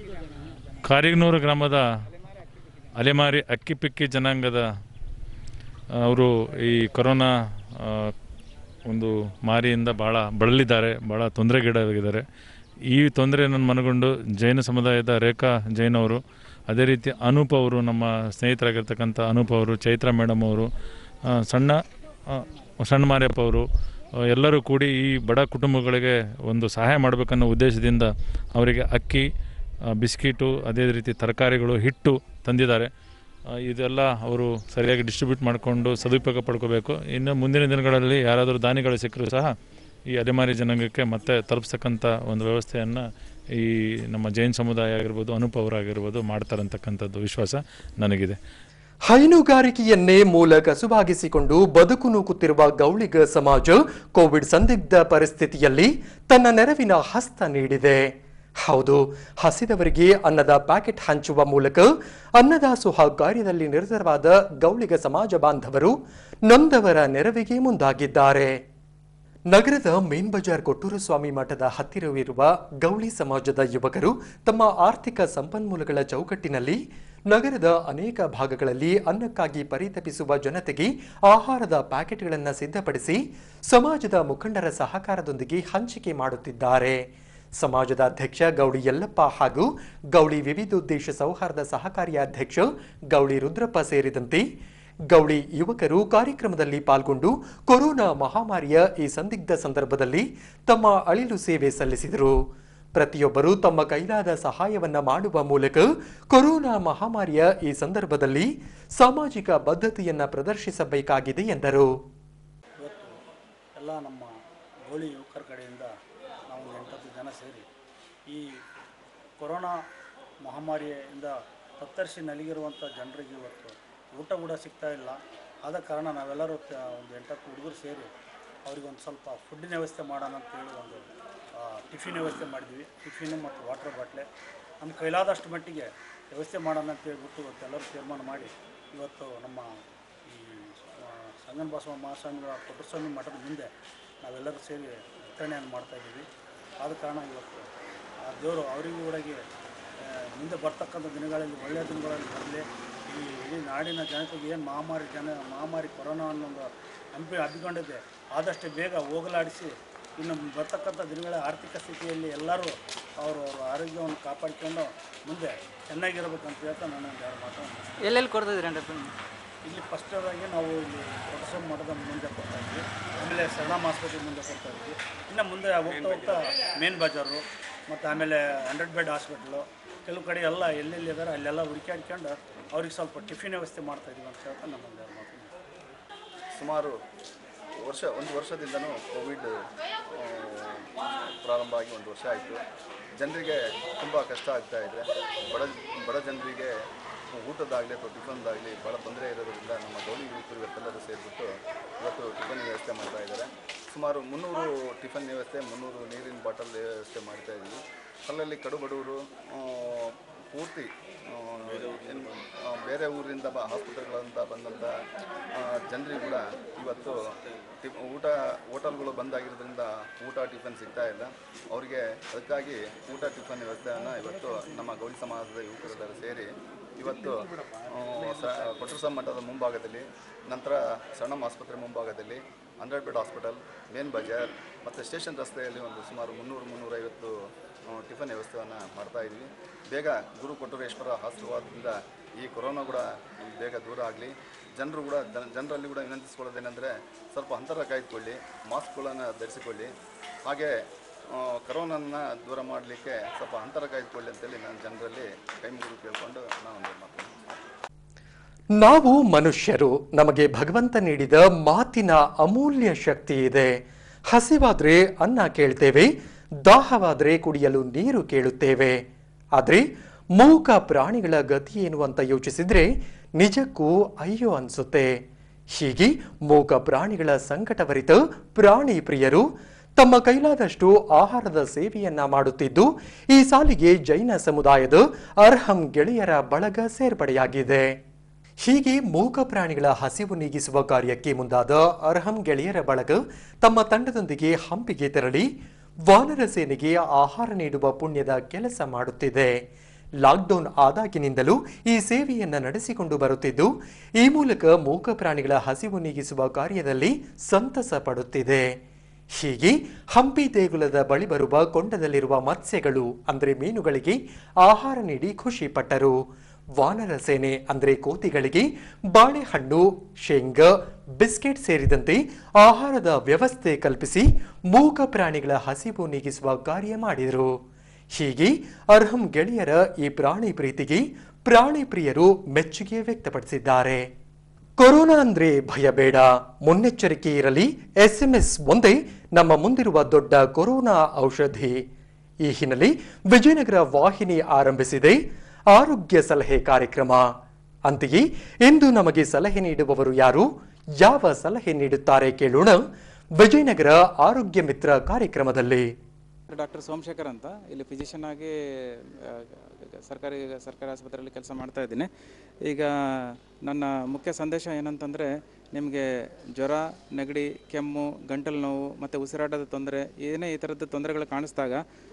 ಕಾರಿಗನೂರು ಗ್ರಾಮದ ಅಲೆಮಾರಿ ಅಕ್ಕಿಪಿಕ್ಕಿ ಜನಾಂಗದ ಅವರು ಈ ಕೊರೋನಾ ಆ, ಒಂದು ಮಾರಿಯಿಂದ ಭಾಳ ಬಳಲಿದ್ದಾರೆ ಭಾಳ ತೊಂದರೆಗೀಡಾಗಿದ್ದಾರೆ ಈ ತೊಂದರೆಯನ್ನು ಮನಗೊಂಡು ಜೈನ ಸಮುದಾಯದ ರೇಖಾ ಜೈನ್ ಅವರು ಅದೇ ರೀತಿ ಅನೂಪ್ ಅವರು ನಮ್ಮ ಸ್ನೇಹಿತರಾಗಿರ್ತಕ್ಕಂಥ ಅನೂಪ್ ಅವರು ಚೈತ್ರ ಮೇಡಮ್ ಅವರು ಆ, ಸಣ್ಣ ಆ, ಸಣ್ಣ ಮಾರಿಯಪ್ಪ ಅವರು ಆ, ಎಲ್ಲರೂ ಕೂಡಿ ಈ ಬಡ ಕುಟುಂಬಗಳಿಗೆ ಒಂದು ಸಹಾಯ ಮಾಡಬೇಕನ್ನೋ ಉದ್ದೇಶದಿಂದ ಅವರಿಗೆ ಅಕ್ಕಿ ಆ, ಬಿಸ್ಕಿಟು ಅದೇ ರೀತಿ ತರಕಾರಿಗಳು ಹಿಟ್ಟು ತಂದಿದ್ದಾರೆ ಆ, ಇದೆಲ್ಲ ಅವರು ಸರಿಯಾಗಿ ಡಿಸ್ಟ್ರಿಬ್ಯೂಟ್ ಮಾಡಿಕೊಂಡು ಸದುಪಯೋಗ ಪಡ್ಕೋಬೇಕು ಇನ್ನು ಮುಂದಿನ ದಿನಗಳಲ್ಲಿ ಯಾರಾದರೂ ದಾನಿಗಳು ಸಿಕ್ಕರೂ ಸಹ ಈ ಅಲೆಮಾರಿ ಜನಾಂಗಕ್ಕೆ ಮತ್ತೆ ತಲುಪಿಸ್ತಕ್ಕಂಥ ಒಂದು ವ್ಯವಸ್ಥೆಯನ್ನು ಈ ನಮ್ಮ ಜೈನ್ ಸಮುದಾಯ ಆಗಿರ್ಬೋದು ಅನೂಪ್ ಅವರಾಗಿರ್ಬೋದು ಮಾಡ್ತಾರೆ ಅಂತಕ್ಕಂಥದ್ದು ವಿಶ್ವಾಸ ನನಗಿದೆ ಹೈನುಗಾರಿಕೆಯನ್ನೇ ಮೂಲ ಕಸುಬಾಗಿಸಿಕೊಂಡು ಬದುಕು ನೂಕುತ್ತಿರುವ ಗೌಳಿಗ ಸಮಾಜ ಕೋವಿಡ್ ಸಂದಿಗ್ಧ ಪರಿಸ್ಥಿತಿಯಲ್ಲಿ ತನ್ನ ನೆರವಿನ ಹಸ್ತ ನೀಡಿದೆ ಹೌದು ಹಸಿದವರಿಗೆ ಅನ್ನದ ಪ್ಯಾಕೆಟ್ ಹಂಚುವ ಮೂಲಕ ಅನ್ನದಾಸೋಹ ಕಾರ್ಯದಲ್ಲಿ ನಿರತರಾದ ಗೌಳಿಗ ಸಮಾಜ ಬಾಂಧವರು ನೊಂದವರ ನೆರವಿಗೆ ಮುಂದಾಗಿದ್ದಾರೆ ನಗರದ ಮೇನ್ ಬಜಾರ್ ಕೊಟ್ಟೂರು ಸ್ವಾಮಿ ಮಠದ ಹತ್ತಿರವಿರುವ ಗೌಳಿ ಸಮಾಜದ ಯುವಕರು ತಮ್ಮ ಆರ್ಥಿಕ ಸಂಪನ್ಮೂಲಗಳ ಚೌಕಟ್ಟಿನಲ್ಲಿ ನಗರದ ಅನೇಕ ಭಾಗಗಳಲ್ಲಿ ಅನ್ನಕ್ಕಾಗಿ ಪರಿತಪಿಸುವ ಜನತೆಗೆ ಆಹಾರದ ಪ್ಯಾಕೆಟ್ಗಳನ್ನು ಸಿದ್ಧಪಡಿಸಿ ಸಮಾಜದ ಮುಖಂಡರ ಸಹಕಾರದೊಂದಿಗೆ ಹಂಚಿಕೆ ಮಾಡುತ್ತಿದ್ದಾರೆ ಸಮಾಜದ ಅಧ್ಯಕ್ಷ ಗೌಳಿ ಯಲ್ಲಪ್ಪ ಹಾಗೂ ಗೌಳಿ ವಿವಿಧೋದ್ದೇಶ ಸೌಹಾರ್ದ ಸಹಕಾರಿ ಅಧ್ಯಕ್ಷ ಗೌಳಿ ರುದ್ರಪ್ಪ ಸೇರಿದಂತೆ ಗೌಳಿ ಯುವಕರು ಕಾರ್ಯಕ್ರಮದಲ್ಲಿ ಪಾಲ್ಗೊಂಡು ಕೊರೋನಾ ಮಹಾಮಾರಿಯ ಈ ಸಂದಿಗ್ಧ ಸಂದರ್ಭದಲ್ಲಿ ತಮ್ಮ ಅಳಿಲು ಸೇವೆ ಸಲ್ಲಿಸಿದರು ಪ್ರತಿಯೊಬ್ಬರು ತಮ್ಮ ಕೈಲಾದ ಸಹಾಯವನ್ನ ಮಾಡುವ ಮೂಲಕ ಕೊರೋನಾ ಮಹಾಮಾರಿಯ ಈ ಸಂದರ್ಭದಲ್ಲಿ ಸಾಮಾಜಿಕ ಬದ್ಧತೆಯನ್ನ ಪ್ರದರ್ಶಿಸಬೇಕಾಗಿದೆ ಎಂದರು ಇವತ್ತು ಎಲ್ಲ ನಮ್ಮ ಗೋಳಿ ಯುವಕರ ಕಡೆಯಿಂದ ನಾವು ಒಂದು ಎಂಟತ್ತು ಜನ ಸೇರಿ ಈ ಕೊರೋನಾ ಮಹಾಮಾರಿಯಿಂದ ತತ್ತರಿಸಿ ನಲಿಗಿರುವಂಥ ಜನರಿಗೆ ಇವತ್ತು ಊಟ ಕೂಡ ಸಿಗ್ತಾ ಇಲ್ಲ ಆದ ಕಾರಣ ನಾವೆಲ್ಲರೂ ತ- ಒಂದು ಎಂಟತ್ತು ಹುಡುಗರು ಸೇರಿ ಅವ್ರಿಗೊಂದು ಸ್ವಲ್ಪ ಫುಡ್ಡಿನ ವ್ಯವಸ್ಥೆ ಮಾಡೋಣ ಅಂತೇಳಿ ಒಂದು ಆ, ಟಿಫಿನ್ ವ್ಯವಸ್ಥೆ ಮಾಡಿದ್ವಿ ಟಿಫಿನು ಮತ್ತು ವಾಟರ್ ಬಾಟ್ಲೆ ನಮ್ಮ ಕೈಲಾದಷ್ಟು ಮಟ್ಟಿಗೆ ವ್ಯವಸ್ಥೆ ಮಾಡೋಣ ಅಂತ ಹೇಳ್ಬಿಟ್ಟು ಇವತ್ತು ಎಲ್ಲರೂ ತೀರ್ಮಾನ ಮಾಡಿ ಇವತ್ತು ನಮ್ಮ ಈ ಆ, ಸಂಗನ ಬಸವ ಮಹಾಸ್ವಾಮಿಗಳ ಪುಟ್ಟಸ್ವಾಮಿ ಮಠದ ಮುಂದೆ ನಾವೆಲ್ಲರೂ ಸೇರಿ ವಿತರಣೆಯನ್ನು ಮಾಡ್ತಾಯಿದ್ದೀವಿ ಆದ ಕಾರಣ ಇವತ್ತು ಆ ದೇವರು ಅವರಿಗೂ ಕೂಡ ಮುಂದೆ ಬರ್ತಕ್ಕಂಥ ದಿನಗಳಲ್ಲಿ ಒಳ್ಳೆಯ ದಿನಗಳಲ್ಲಿ ಬರಲಿ ಈ ಇಡೀ ನಾಡಿನ ಜನತೆಗೆ ಏನು ಮಹಾಮಾರಿ ಜನ ಮಹಾಮಾರಿ ಕೊರೋನಾ ಅನ್ನೊಂದು ಹಂಪಿ ಹಬ್ಬಿಕೊಂಡಿದೆ ಆದಷ್ಟು ಬೇಗ ಹೋಗಲಾಡಿಸಿ ಇನ್ನು ಬರ್ತಕ್ಕಂಥ ದಿನಗಳ ಆರ್ಥಿಕ ಸ್ಥಿತಿಯಲ್ಲಿ ಎಲ್ಲರೂ ಅವರು ಅವರ ಆರೋಗ್ಯವನ್ನು ಕಾಪಾಡಿಕೊಂಡು ಮುಂದೆ ಚೆನ್ನಾಗಿರ್ಬೇಕಂತ ಹೇಳ್ತಾ ನಾನು ಒಂದು ಎರಡು ಮಾತನ್ನು ಎಲ್ಲೆಲ್ಲಿ ಕೊಡ್ತಿದ್ರಿ ಟಿಫಿನ್ ಇಲ್ಲಿ ಫಸ್ಟದಾಗಿ ನಾವು ಇಲ್ಲಿ ಪ್ರೊಫೆಸರ್ ಮಠದ ಮುಂದೆ ಕೊಡ್ತಾ ಇದ್ವಿ ಆಮೇಲೆ ಶರಣಮ್ಮ ಆಸ್ಪತ್ರೆ ಮುಂದೆ ಕೊಡ್ತಾ ಇದ್ವಿ ಇನ್ನು ಮುಂದೆ ಹೋಗ್ತಾ ಹೋಗ್ತಾ ಮೇನ್ ಬಜಾರು ಮತ್ತು ಆಮೇಲೆ ಹಂಡ್ರೆಡ್ ಬೆಡ್ ಹಾಸ್ಪಿಟ್ಲು ಕೆಲವು ಕಡೆ ಎಲ್ಲ ಎಲ್ಲೆಲ್ಲಿ ಇದ್ದಾರೆ ಅಲ್ಲೆಲ್ಲ ಹುಡುಕಾಡ್ಕೊಂಡು ಅವ್ರಿಗೆ ಸ್ವಲ್ಪ ಟಿಫಿನ್ ವ್ಯವಸ್ಥೆ ಮಾಡ್ತಾ ಇದೀವಿ ಅಂತ ಹೇಳ್ತಾ ನಮ್ಮ ಒಂದು ಎರಡು ಮಾತು ಸುಮಾರು ವರ್ಷ ಒಂದು ವರ್ಷದಿಂದನೂ ಕೋವಿಡ್ ಆ, ಪ್ರಾರಂಭ ಆಗಿ ಒಂದು ವರ್ಷ ಆಯಿತು ಜನರಿಗೆ ತುಂಬ ಕಷ್ಟ ಆಗ್ತಾ ಇದೆ ಬಡ ಬಡ ಜನರಿಗೆ ಊಟದಾಗಲಿ ಅಥವಾ ಟಿಫನ್ದಾಗಲಿ ಭಾಳ ತೊಂದರೆ ಇರೋದ್ರಿಂದ ನಮ್ಮ ಗೌಳಿ ಯುವಕರು ಇವತ್ತೆಲ್ಲರೂ ಸೇರಿಬಿಟ್ಟು ಇವತ್ತು ಟಿಫನ್ ವ್ಯವಸ್ಥೆ ಮಾಡ್ತಾ ಇದ್ದಾರೆ ಸುಮಾರು ಮುನ್ನೂರು ಟಿಫನ್ ವ್ಯವಸ್ಥೆ ಮುನ್ನೂರು ನೀರಿನ ಬಾಟಲ್ ವ್ಯವಸ್ಥೆ ಮಾಡ್ತಾ ಇದ್ದೀವಿ ಅಲ್ಲಲ್ಲಿ ಕಡು ಬಡವರು ಆ, ಪೂರ್ತಿ ಆ, ಏನು ಆ, ಬೇರೆ ಊರಿಂದ ಬ ಆಸ್ಪತ್ರೆಗಳಿಂದ ಬಂದಂಥ ಜನರಿಗೂ ಕೂಡ ಇವತ್ತು ಟಿ ಊಟ ಹೋಟೆಲ್ಗಳು ಬಂದಾಗಿರೋದ್ರಿಂದ ಊಟ ಟಿಫನ್ ಸಿಗ್ತಾ ಇಲ್ಲ ಅವರಿಗೆ ಅದಕ್ಕಾಗಿ ಊಟ ಟಿಫನ್ ವ್ಯವಸ್ಥೆಯನ್ನು ಇವತ್ತು ನಮ್ಮ ಗೌಳಿ ಸಮಾಜದ ಯುವಕರೆಲ್ಲರೂ ಸೇರಿ ಇವತ್ತು ಆ, ಸ ಕೊಟ್ರಸ ಮಠದ ಮುಂಭಾಗದಲ್ಲಿ ನಂತರ ಸಣ್ಣಮ್ಮ ಆಸ್ಪತ್ರೆ ಮುಂಭಾಗದಲ್ಲಿ ಹಂಡ್ರೆಡ್ ಬೆಡ್ ಹಾಸ್ಪಿಟಲ್ ಮೇನ್ ಬಜಾರ್ ಮತ್ತು ಸ್ಟೇಷನ್ ರಸ್ತೆಯಲ್ಲಿ ಒಂದು ಸುಮಾರು ಮುನ್ನೂರು ಮುನ್ನೂರೈವತ್ತು ಆ, ಟಿಫನ್ ವ್ಯವಸ್ಥೆಯನ್ನು ಮಾಡ್ತಾ ಇದ್ವಿ ಬೇಗ ಗುರು ಕೊಟ್ಟೂರೇಶ್ವರ ಆಶೀರ್ವಾದದಿಂದ ಈ ಕೊರೋನಾ ಕೂಡ ನಮ್ಗೆ ಬೇಗ ದೂರ ಆಗಲಿ ಜನರು ಕೂಡ ಜನ- ಜನರಲ್ಲಿ ಕೂಡ ವಿನಂತಿಸ್ಕೊಳ್ಳೋದೇನೆಂದರೆ ಸ್ವಲ್ಪ ಅಂತರ ಕಾಯ್ದುಕೊಳ್ಳಿ ಮಾಸ್ಕ್ಗಳನ್ನು ಧರಿಸಿಕೊಳ್ಳಿ ಹಾಗೆ ಆ, ಕರೋನನ್ನ ದೂರ ಮಾಡಲಿಕ್ಕೆ ಸ್ವಲ್ಪ ಅಂತರ ಕಾಯ್ದುಕೊಳ್ಳಿ ಅಂತೇಳಿ ನಾನು ಜನರಲ್ಲಿ ಕೈ ಮುಗಿದು ಕೇಳ್ಕೊಂಡು ನಾನು ಒಂದು ಮಾತು ನಾವು ಮನುಷ್ಯರು ನಮಗೆ ಭಗವಂತ ನೀಡಿದ ಮಾತಿನ ಅಮೂಲ್ಯ ಶಕ್ತಿ ಇದೆ ಹಸಿವಾದ್ರೆ ಅನ್ನ ಕೇಳ್ತೇವೆ ದಾಹವಾದ್ರೆ ಕುಡಿಯಲು ನೀರು ಕೇಳುತ್ತೇವೆ ಆದ್ರೆ ಮೂಕ ಪ್ರಾಣಿಗಳ ಗತಿ ಏನು ಅಂತ ಯೋಚಿಸಿದ್ರೆ ನಿಜಕ್ಕೂ ಅಯ್ಯೋ ಅನ್ಸುತ್ತೆ ಹೀಗೆ ಮೂಕ ಪ್ರಾಣಿಗಳ ಸಂಕಟವರಿತ ಪ್ರಾಣಿ ಪ್ರಿಯರು ತಮ್ಮ ಕೈಲಾದಷ್ಟು ಆಹಾರದ ಸೇವೆಯನ್ನ ಮಾಡುತ್ತಿದ್ದು ಈ ಸಾಲಿಗೆ ಜೈನ ಸಮುದಾಯದ ಅರ್ಹಂ ಗೆಳೆಯರ ಬಳಗ ಸೇರ್ಪಡೆಯಾಗಿದೆ ಹೀಗೆ ಮೂಕ ಪ್ರಾಣಿಗಳ ಹಸಿವು ನೀಗಿಸುವ ಕಾರ್ಯಕ್ಕೆ ಮುಂದಾದ ಅರ್ಹಂ ಗೆಳೆಯರ ಬಳಗ ತಮ್ಮ ತಂಡದೊಂದಿಗೆ ಹಂಪಿಗೆ ತೆರಳಿ ವಾನರ ಸೇನೆಗೆ ಆಹಾರ ನೀಡುವ ಪುಣ್ಯದ ಕೆಲಸ ಮಾಡುತ್ತಿದೆ ಲಾಕ್ಡೌನ್ ಆದಾಗಿನಿಂದಲೂ ಈ ಸೇವೆಯನ್ನ ನಡೆಸಿಕೊಂಡು ಬರುತ್ತಿದ್ದು ಈ ಮೂಲಕ ಮೂಕ ಪ್ರಾಣಿಗಳ ಹಸಿವು ನೀಗಿಸುವ ಕಾರ್ಯದಲ್ಲಿ ಸಂತಸ ಪಡುತ್ತಿದೆ ಹೀಗೆ ಹಂಪಿ ದೇಗುಲದ ಬಳಿ ಬರುವ ಕೊಂಡದಲ್ಲಿರುವ ಮತ್ಸ್ಯಗಳು ಅಂದ್ರೆ ಮೀನುಗಳಿಗೆ ಆಹಾರ ನೀಡಿ ಖುಷಿ ಪಟ್ಟರು ವಾನರ ಸೇನೆ ಅಂದ್ರೆ ಕೋತಿಗಳಿಗೆ ಬಾಳೆಹಣ್ಣು ಶೇಂಗಾ ಬಿಸ್ಕೆಟ್ ಸೇರಿದಂತೆ ಆಹಾರದ ವ್ಯವಸ್ಥೆ ಕಲ್ಪಿಸಿ ಮೂಕ ಪ್ರಾಣಿಗಳ ಹಸಿವು ನೀಗಿಸುವ ಕಾರ್ಯ ಮಾಡಿದರು ಹೀಗೆ ಅರ್ಹಂ ಗೆಳೆಯರ ಈ ಪ್ರಾಣಿ ಪ್ರೀತಿಗೆ ಪ್ರಾಣಿ ಪ್ರಿಯರು ಮೆಚ್ಚುಗೆ ವ್ಯಕ್ತಪಡಿಸಿದ್ದಾರೆ ಕೊರೋನಾ ಅಂದ್ರೆ ಭಯ ಬೇಡ ಮುನ್ನೆಚ್ಚರಿಕೆ ಇರಲಿ ಎಸ್ಎಂಎಸ್ ಒಂದೇ ನಮ್ಮ ಮುಂದಿರುವ ದೊಡ್ಡ ಕೊರೋನಾ ಔಷಧಿ ಈ ಹಿನ್ನೆಲೆ ವಿಜಯನಗರ ವಾಹಿನಿ ಆರಂಭಿಸಿದೆ ಆರೋಗ್ಯ ಸಲಹೆ ಕಾರ್ಯಕ್ರಮ ಅಂತೆಯೇ ಇಂದು ನಮಗೆ ಸಲಹೆ ನೀಡುವವರು ಯಾರು ಯಾವ ಸಲಹೆ ನೀಡುತ್ತಾರೆ ಕೇಳೋಣ ವಿಜಯನಗರ ಆರೋಗ್ಯ ಮಿತ್ರ ಕಾರ್ಯಕ್ರಮದಲ್ಲಿ ಡಾಕ್ಟರ್ ಸೋಮಶೇಖರ್ ಅಂತ ಇಲ್ಲಿ ಫಿಸಿಷಿಯನ್ ಆಗಿ ಆ, ಸರ್ಕಾರಿ ಸರ್ಕಾರಿ ಆಸ್ಪತ್ರೆಯಲ್ಲಿ ಕೆಲಸ ಮಾಡ್ತಾ ಇದ್ದೀನಿ ಈಗ ನನ್ನ ಮುಖ್ಯ ಸಂದೇಶ ಏನಂತಂದರೆ ನಿಮಗೆ ಜ್ವರ ನೆಗಡಿ ಕೆಮ್ಮು ಗಂಟಲು ನೋವು ಮತ್ತು ಉಸಿರಾಟದ ತೊಂದರೆ ಏನೇ ಈ ಥರದ್ದು ತೊಂದರೆಗಳು ಕಾಣಿಸಿದಾಗ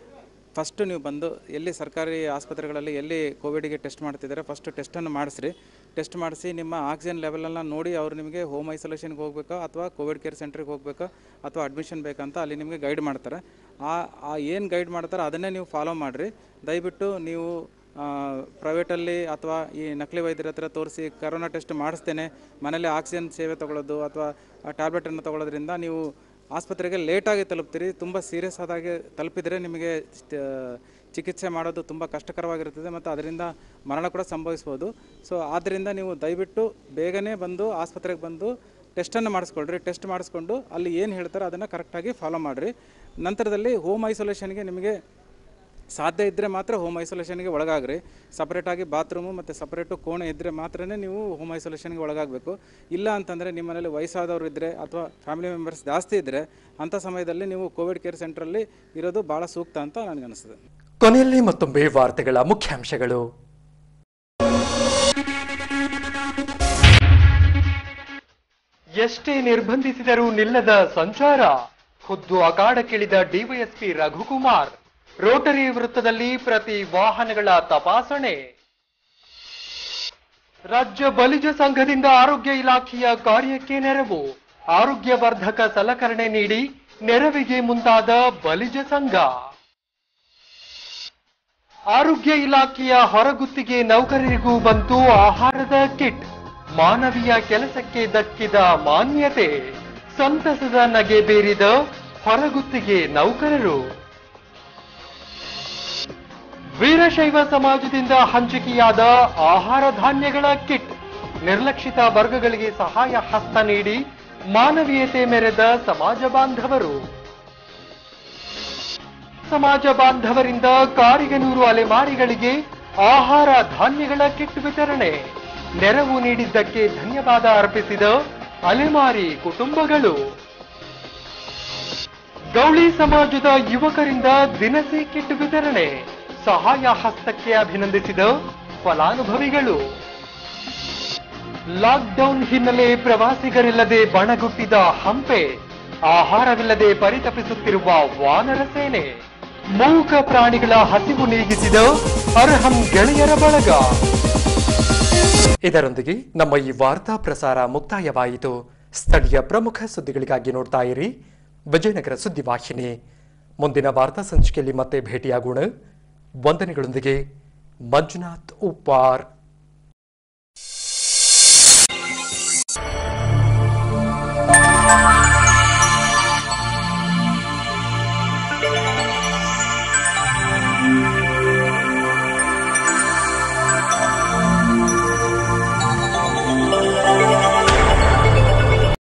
ಫಸ್ಟು ನೀವು ಬಂದು ಎಲ್ಲಿ ಸರ್ಕಾರಿ ಆಸ್ಪತ್ರೆಗಳಲ್ಲಿ ಎಲ್ಲಿ ಕೋವಿಡಿಗೆ ಟೆಸ್ಟ್ ಮಾಡ್ತಿದ್ದಾರೆ ಫಸ್ಟು ಟೆಸ್ಟನ್ನು ಮಾಡಿಸ್ರಿ ಟೆಸ್ಟ್ ಮಾಡಿಸಿ ನಿಮ್ಮ ಆಕ್ಸಿಜನ್ ಲೆವೆಲನ್ನು ನೋಡಿ ಅವರು ನಿಮಗೆ ಹೋಮ್ ಐಸೋಲೇಷನ್ಗೆ ಹೋಗ್ಬೇಕಾ ಅಥವಾ ಕೋವಿಡ್ ಕೇರ್ ಸೆಂಟ್ರಿಗೆ ಹೋಗ್ಬೇಕಾ ಅಥವಾ ಅಡ್ಮಿಷನ್ ಬೇಕಂತ ಅಲ್ಲಿ ನಿಮಗೆ ಗೈಡ್ ಮಾಡ್ತಾರೆ ಆ ಆ ಏನು ಗೈಡ್ ಮಾಡ್ತಾರೆ ಅದನ್ನೇ ನೀವು ಫಾಲೋ ಮಾಡಿರಿ ದಯವಿಟ್ಟು ನೀವು ಪ್ರೈವೇಟಲ್ಲಿ ಅಥವಾ ಈ ನಕಲಿ ವೈದ್ಯರ ಹತ್ರ ತೋರಿಸಿ ಕರೋನಾ ಟೆಸ್ಟ್ ಮಾಡಿಸ್ತೇನೆ ಮನೇಲಿ ಆಕ್ಸಿಜನ್ ಸೇವೆ ತೊಗೊಳ್ಳೋದು ಅಥವಾ ಟ್ಯಾಬ್ಲೆಟನ್ನು ತೊಗೊಳ್ಳೋದ್ರಿಂದ ನೀವು ಆಸ್ಪತ್ರೆಗೆ ಲೇಟಾಗಿ ತಲುಪ್ತೀರಿ ತುಂಬ ಸೀರಿಯಸ್ ಆದಾಗೆ ತಲುಪಿದರೆ ನಿಮಗೆ ಸ್ಟ್- ಚಿಕಿತ್ಸೆ ಮಾಡೋದು ತುಂಬ ಕಷ್ಟಕರವಾಗಿರುತ್ತದೆ ಮತ್ತು ಅದರಿಂದ ಮರಣ ಕೂಡ ಸಂಭವಿಸ್ಬೋದು ಸೊ ಆದ್ದರಿಂದ ನೀವು ದಯವಿಟ್ಟು ಬೇಗನೆ ಬಂದು ಆಸ್ಪತ್ರೆಗೆ ಬಂದು ಟೆಸ್ಟನ್ನು ಮಾಡಿಸ್ಕೊಳ್ರಿ ಟೆಸ್ಟ್ ಮಾಡಿಸ್ಕೊಂಡು ಅಲ್ಲಿ ಏನು ಹೇಳ್ತಾರೆ ಅದನ್ನು ಕರೆಕ್ಟಾಗಿ ಫಾಲೋ ಮಾಡಿರಿ ನಂತರದಲ್ಲಿ ಹೋಮ್ ಐಸೋಲೇಷನ್ಗೆ ನಿಮಗೆ ಸಾಧ್ಯ ಇದ್ದರೆ ಮಾತ್ರ ಹೋಮ್ ಐಸೋಲೇಷನ್ಗೆ ಒಳಗಾಗ್ರಿ ಸಪ್ರೇಟಾಗಿ ಬಾತ್ರೂಮು ಮತ್ತು ಸಪ್ರೇಟು ಕೋಣೆ ಇದ್ದರೆ ಮಾತ್ರನೇ ನೀವು ಹೋಮ್ ಐಸೋಲೇಷನ್ಗೆ ಒಳಗಾಗಬೇಕು ಇಲ್ಲ ಅಂತಂದರೆ ನಿಮ್ಮ ಮನೇಲಿ ವಯಸ್ಸಾದವರು ಇದ್ದರೆ ಅಥವಾ ಫ್ಯಾಮಿಲಿ ಮೆಂಬರ್ಸ್ ಜಾಸ್ತಿ ಇದ್ದರೆ ಅಂಥ ಸಮಯದಲ್ಲಿ ನೀವು ಕೋವಿಡ್ ಕೇರ್ ಸೆಂಟ್ರಲ್ಲಿ ಇರೋದು ಭಾಳ ಸೂಕ್ತ ಅಂತ ನನಗನ್ನಿಸ್ತದೆ ಕೊನೆಯಲ್ಲಿ ಮತ್ತೊಮ್ಮೆ ವಾರ್ತೆಗಳ ಮುಖ್ಯಾಂಶಗಳು ಎಷ್ಟೇ ನಿರ್ಬಂಧಿಸಿದರೂ ನಿಲ್ಲದ ಸಂಚಾರ ಖುದ್ದು ಅಖಾಡಕ್ಕಿಳಿದ ಡಿವೈಎಸ್ಪಿ ರಘುಕುಮಾರ್ ರೋಟರಿ ವೃತ್ತದಲ್ಲಿ ಪ್ರತಿ ವಾಹನಗಳ ತಪಾಸಣೆ ರಾಜ್ಯ ಬಲಿಜ ಸಂಘದಿಂದ ಆರೋಗ್ಯ ಇಲಾಖೆಯ ಕಾರ್ಯಕ್ಕೆ ನೆರವು ಆರೋಗ್ಯ ವರ್ಧಕ ಸಲಕರಣೆ ನೀಡಿ ನೆರವಿಗೆ ಮುಂದಾದ ಬಲಿಜ ಸಂಘ ಆರೋಗ್ಯ ಇಲಾಖೆಯ ಹೊರಗುತ್ತಿಗೆ ನೌಕರರಿಗೂ ಬಂತು ಆಹಾರದ ಕಿಟ್ ಮಾನವೀಯ ಕೆಲಸಕ್ಕೆ ದಕ್ಕಿದ ಮಾನ್ಯತೆ ಸಂತಸದ ನಗೆ ಬೀರಿದ ಹೊರಗುತ್ತಿಗೆ ನೌಕರರು ವೀರಶೈವ ಸಮಾಜದಿಂದ ಹಂಚಿಕೆಯಾದ ಆಹಾರ ಧಾನ್ಯಗಳ ಕಿಟ್ ನಿರ್ಲಕ್ಷಿತ ವರ್ಗಗಳಿಗೆ ಸಹಾಯ ಹಸ್ತ ನೀಡಿ ಮಾನವೀಯತೆ ಮೆರೆದ ಸಮಾಜ ಬಾಂಧವರು ಸಮಾಜ ಬಾಂಧವರಿಂದ ಕಾರಿಗನೂರು ಅಲೆಮಾರಿಗಳಿಗೆ ಆಹಾರ ಧಾನ್ಯಗಳ ಕಿಟ್ ವಿತರಣೆ ನೆರವು ನೀಡಿದ್ದಕ್ಕೆ ಧನ್ಯವಾದ ಅರ್ಪಿಸಿದ ಅಲೆಮಾರಿ ಕುಟುಂಬಗಳು ಗೌಳಿ ಸಮಾಜದ ಯುವಕರಿಂದ ದಿನಸಿ ಕಿಟ್ ವಿತರಣೆ ಸಹಾಯ ಹಸ್ತಕ್ಕೆ ಅಭಿನಂದಿಸಿದ ಫಲಾನುಭವಿಗಳು ಲಾಕ್ಡೌನ್ ಹಿನ್ನೆಲೆ ಪ್ರವಾಸಿಗರಿಲ್ಲದೆ ಬಣಗುಟ್ಟಿದ ಹಂಪೆ ಆಹಾರವಿಲ್ಲದೆ ಪರಿತಪಿಸುತ್ತಿರುವ ವಾನರ ಸೇನೆ ಮೂಕ ಪ್ರಾಣಿಗಳ ಹಸಿವು ನೀಗಿಸಿದ ಅರ್ಹಂ ಗೆಳೆಯರ ಬಳಗ ಇದರೊಂದಿಗೆ ನಮ್ಮ ಈ ವಾರ್ತಾ ಪ್ರಸಾರ ಮುಕ್ತಾಯವಾಯಿತು ಸ್ಥಳೀಯ ಪ್ರಮುಖ ಸುದ್ದಿಗಳಿಗಾಗಿ ನೋಡ್ತಾ ಇರಿ ವಿಜಯನಗರ ಸುದ್ದಿವಾಹಿನಿ ಮುಂದಿನ ವಾರ್ತಾ ಸಂಚಿಕೆಯಲ್ಲಿ ಮತ್ತೆ ಭೇಟಿಯಾಗೋಣ ವಂದನೆಗಳೊಂದಿಗೆ ಮಂಜುನಾಥ್ ಉಪ್ಪಾರ್ Thank you.